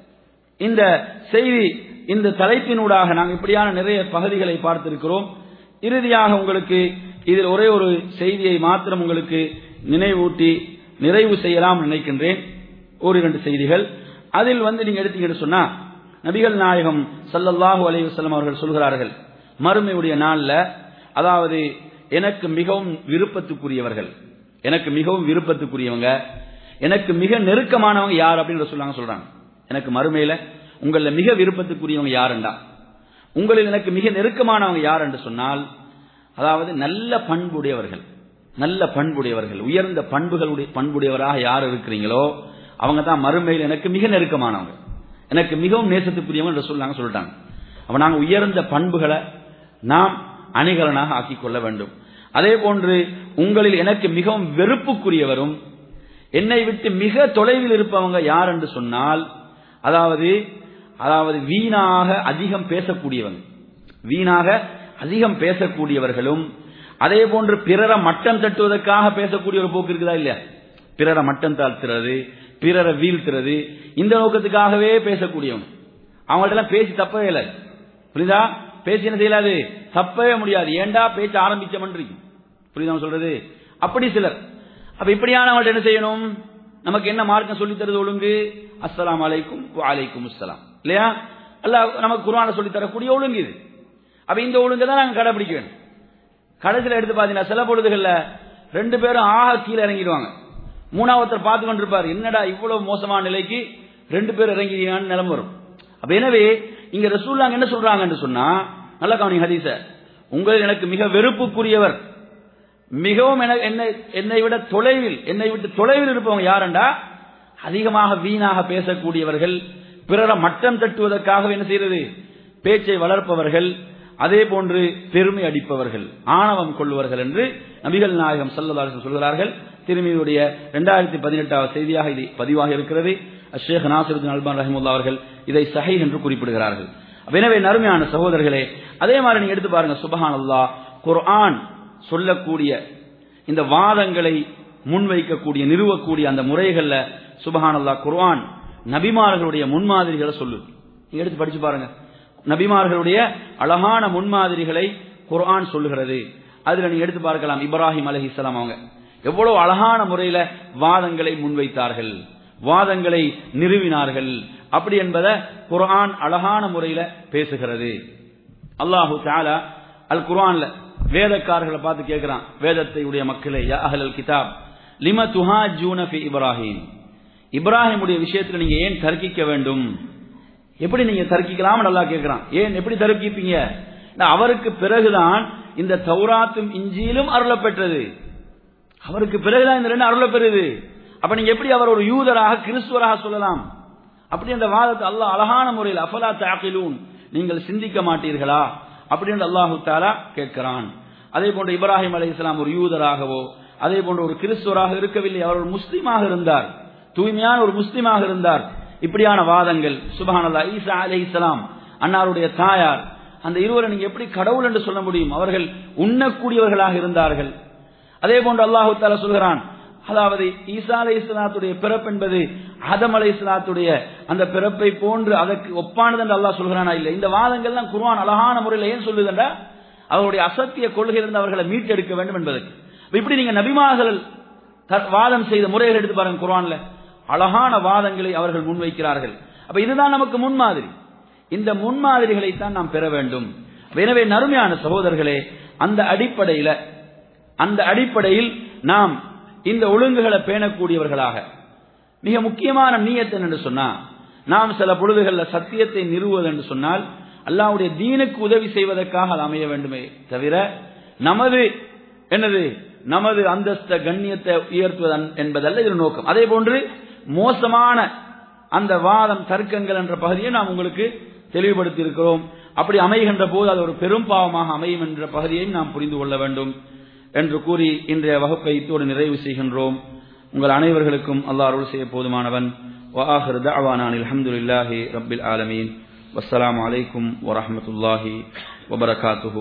இந்த செய்தி இந்த தலைப்பினூடாக நாங்கள் இப்படியான நிறைய பகுதிகளை பார்த்திருக்கிறோம் இறுதியாக உங்களுக்கு இதில் ஒரே ஒரு செய்தியை மாத்திரம் உங்களுக்கு நினைவூட்டி நிறைவு செய்யலாம் நினைக்கின்றேன் ஒரு இரண்டு செய்திகள் அதில் வந்து நீங்க எடுத்தீங்கன்னு சொன்னா நபிகள் நாயகம் ஸல்லல்லாஹு அலைஹி வஸல்லம் அவர்கள் சொல்கிறார்கள் மறுமையுடைய நாள்ல அதாவது எனக்கு மிகவும் விருப்பத்துக்குரியவர்கள் எனக்கு மிகவும் விருப்பத்துக்குரியவங்க எனக்கு மிக நெருக்கமானவங்க யார் அப்படின்னு சொல்லாங்க சொல்றாங்க எனக்கு மறுமையில உங்கள மிக விருப்பத்துக்குரியவங்க யாருண்டா உங்களில் எனக்கு மிக நெருக்கமானவங்க யார் என்று சொன்னால் அதாவது நல்ல பண்புடையவர்கள் நல்ல பண்புடையவர்கள் உயர்ந்த பண்புகளுடைய பண்புடையவராக யார் இருக்கிறீங்களோ அவங்க தான் மறுமையில் எனக்கு மிக நெருக்கமானவங்க எனக்கு மிகவும் நேசத்துக்குரியவங்க என்று சொல்லாங்க சொல்லிட்டாங்க அப்ப நாங்க உயர்ந்த பண்புகளை நாம் அணிகலனாக ஆக்கிக் கொள்ள வேண்டும் அதே போன்று உங்களில் எனக்கு மிகவும் வெறுப்புக்குரியவரும் என்னை விட்டு மிக தொலைவில் இருப்பவங்க யார் என்று சொன்னால் அதாவது அதாவது வீணாக அதிகம் பேசக்கூடியவங்க வீணாக அதிகம் பேசக்கூடியவர்களும் அதே போன்று பிறரை மட்டம் தட்டுவதற்காக பேசக்கூடிய ஒரு போக்கு இருக்குதா இல்லையா பிறரை மட்டம் தாழ்த்துறது பிறரை வீழ்த்துறது இந்த நோக்கத்துக்காகவே பேசக்கூடியவங்க அவங்கள்ட்ட எல்லாம் பேசி தப்பவே இல்லை புரியுதா பேசி என்ன செய்யலாது தப்பவே முடியாது ஏண்டா பேச்ச ஆரம்பிச்சமன் இருக்கும் புரியுதா நான் சொல்றது அப்படி சிலர் அப்ப இப்படியானவங்கள்ட்ட என்ன செய்யணும் நமக்கு என்ன மார்க்கம் சொல்லி தருது ஒழுங்கு அஸ்ஸலாமு அலைக்கும் வலைக்கும் அஸ்ஸலாம் இல்லையா அல்லாஹ் நமக்கு குர்ஆனை சொல்லி தரக்கூடிய ஒழுங்கு இது அப்ப இந்த ஒழுங்கை தான் நாங்க கடைபிடிக்க வேண்டும் கடைசியில் எடுத்து பாத்தீங்கன்னா சில பொழுதுகள்ல ரெண்டு பேரும் ஆக கீழே இறங்கிடுவாங்க மூணாவத்தர் பார்த்து கொண்டிருப்பார் என்னடா இவ்வளவு மோசமான நிலைக்கு ரெண்டு பேர் இறங்கிடுவான்னு நிலம் வரும் அப்ப எனவே இங்க ரசூல்லாங்க என்ன சொல்றாங்கன்னு சொன்னா நல்ல கவனி ஹதீஸ உங்கள் எனக்கு மிக வெறுப்புக்குரியவர் மிகவும் என- என்னை என்னை விட தொலைவில் என்னை விட்டு தொலைவில் இருப்பவங்க யாருண்டா அதிகமாக வீணாக பேசக்கூடியவர்கள் பிறரை மட்டம் தட்டுவதற்காக என்ன செய்யறது பேச்சை வளர்ப்பவர்கள் அதே போன்று பெருமை அடிப்பவர்கள் ஆணவம் கொள்ளுவர்கள் என்று நபிகள் நாயகம் சல்லல்லாஹு சொல்கிறார்கள் திருமியுடைய இரண்டாயிரத்தி பதினெட்டாவது செய்தியாக இது பதிவாக இருக்கிறது ஷேக் நாசிருத்தின் அல்பான் ரஹிமுல்லா அவர்கள் இதை சஹை என்று குறிப்பிடுகிறார்கள் அப்ப எனவே நறுமையான சகோதரர்களே அதே மாதிரி நீங்க எடுத்து பாருங்க சுபஹான் அல்லாஹ் குர்ஆன் சொல்லக்கூடிய இந்த வாதங்களை முன்வைக்கக்கூடிய நிறுவக்கூடிய அந்த முறைகள்ல சுபஹான் அல்லாஹ் குர்ஆன் நபிமார்களுடைய முன்மாதிரிகளை சொல்லுது நீங்க எடுத்து படிச்சு பாருங்க நபிமார்களுடைய அழகான முன்மாதிரிகளை குர்ஆன் சொல்லுகிறது அதுல நீங்க எடுத்து பார்க்கலாம் இப்ராஹிம் அலைஹிஸ்ஸலாம் அவங்க எவ்வளவு அழகான முறையில வாதங்களை முன்வைத்தார்கள் வாதங்களை நிறுவினார்கள் அப்படி என்பதை குர்ஆன் அழகான முறையில பேசுகிறது அல்லாஹு தஆலா அல் குர்ஆன்ல வேதக்காரர்களை பார்த்து கேட்கிறான் வேதத்தை உடைய மக்களே யா அஹ்லல் கிதாப் லிம துஹாஜூன ஃபி இப்ராஹிம் இப்ராஹிமுடைய விஷயத்துல நீங்க ஏன் தர்க்கிக்க வேண்டும் எப்படி நீங்க தர்க்கிக்கலாம் நல்லா கேட்கிறான் ஏன் எப்படி தர்க்கிப்பீங்க நான் அவருக்கு பிறகுதான் இந்த தௌராத்தும் இஞ்சியிலும் அருளப்பெற்றது அவருக்கு பிறகுதான் இந்த ரெண்டு அருளப்பெறுது அப்ப நீங்க எப்படி அவர் ஒரு யூதராக கிறிஸ்துவராக சொல்லலாம் அப்படி அந்த வாதத்தை அல்லாஹ் அழகான முறையில் அஃபலா தாக்கிலூன் நீங்கள் சிந்திக்க மாட்டீர்களா அப்படி என்று அல்லாஹு தாலா கேட்கிறான் அதே போன்று இப்ராஹிம் அலை இஸ்லாம் ஒரு யூதராகவோ அதே போன்று ஒரு கிறிஸ்துவராக இருக்கவில்லை அவர் ஒரு முஸ்லீமாக இருந்தார் தூய்மையான ஒரு முஸ்லீமாக இருந்தார் இப்படியான வாதங்கள் சுபஹானல்லா ஈசா அலை இஸ்லாம் அன்னாருடைய தாயார் அந்த இருவரை நீங்க எப்படி கடவுள் என்று சொல்ல முடியும் அவர்கள் உண்ணக்கூடியவர்களாக இருந்தார்கள் அதே போன்று அல்லாஹு தாலா சொல்கிறான் அதாவது ஈசா அலை இஸ்லாத்துடைய பிறப்பு என்பது ஆதம் அலை இஸ்லாத்துடைய அந்த பிறப்பை போன்று அதற்கு ஒப்பானது என்று அல்லாஹ் சொல்கிறானா இல்லை இந்த வாதங்கள்லாம் குர்ஆன் அழகான முறையில் ஏன் சொல்லுதுண்டா அவருடைய அசத்திய கொள்கையிலிருந்து அவர்களை மீட்டெடுக்க வேண்டும் என்பதற்கு அப்ப இப்படி நீங்க நபிமார்கள் த- வாதம் செய்த முறைகள் எடுத்து பாருங்க குர்ஆன்ல அழகான வாதங்களை அவர்கள் முன்வைக்கிறார்கள் அப்ப இதுதான் நமக்கு முன்மாதிரி இந்த முன்மாதிரிகளைத்தான் நாம் பெற வேண்டும் எனவே நறுமையான சகோதரர்களே அந்த அடிப்படையில அந்த அடிப்படையில் நாம் இந்த ஒழுங்குகளை பேணக்கூடியவர்களாக மிக முக்கியமான நீயத்து என்று சொன்னா நாம் சில பொழுதுகளில் சத்தியத்தை நிறுவுவது என்று சொன்னால் அல்லாஹ்வுடைய தீனுக்கு உதவி செய்வதற்காக அது அமைய வேண்டுமே தவிர நமது என்னது நமது அந்தஸ்த கண்ணியத்தை உயர்த்துவது என்பதல்ல இது நோக்கம் அதே போன்று மோசமான அந்த வாதம் தர்க்கங்கள் என்ற பகுதியை நாம் உங்களுக்கு தெளிவுபடுத்தி இருக்கிறோம் அப்படி அமைகின்ற போது அது ஒரு பெரும் பாவமாக அமையும் என்ற பகுதியையும் நாம் புரிந்து கொள்ள வேண்டும் என்று கூறி இன்றைய வகுப்பை இத்தோடு நிறைவு செய்கின்றோம் உங்கள் அனைவர்களுக்கும் அல்லாஹ் அருள் செய்ய போதுமானவன் وآخر دعوانا الحمد لله رب العالمين والسلام عليكم ورحمة الله وبركاته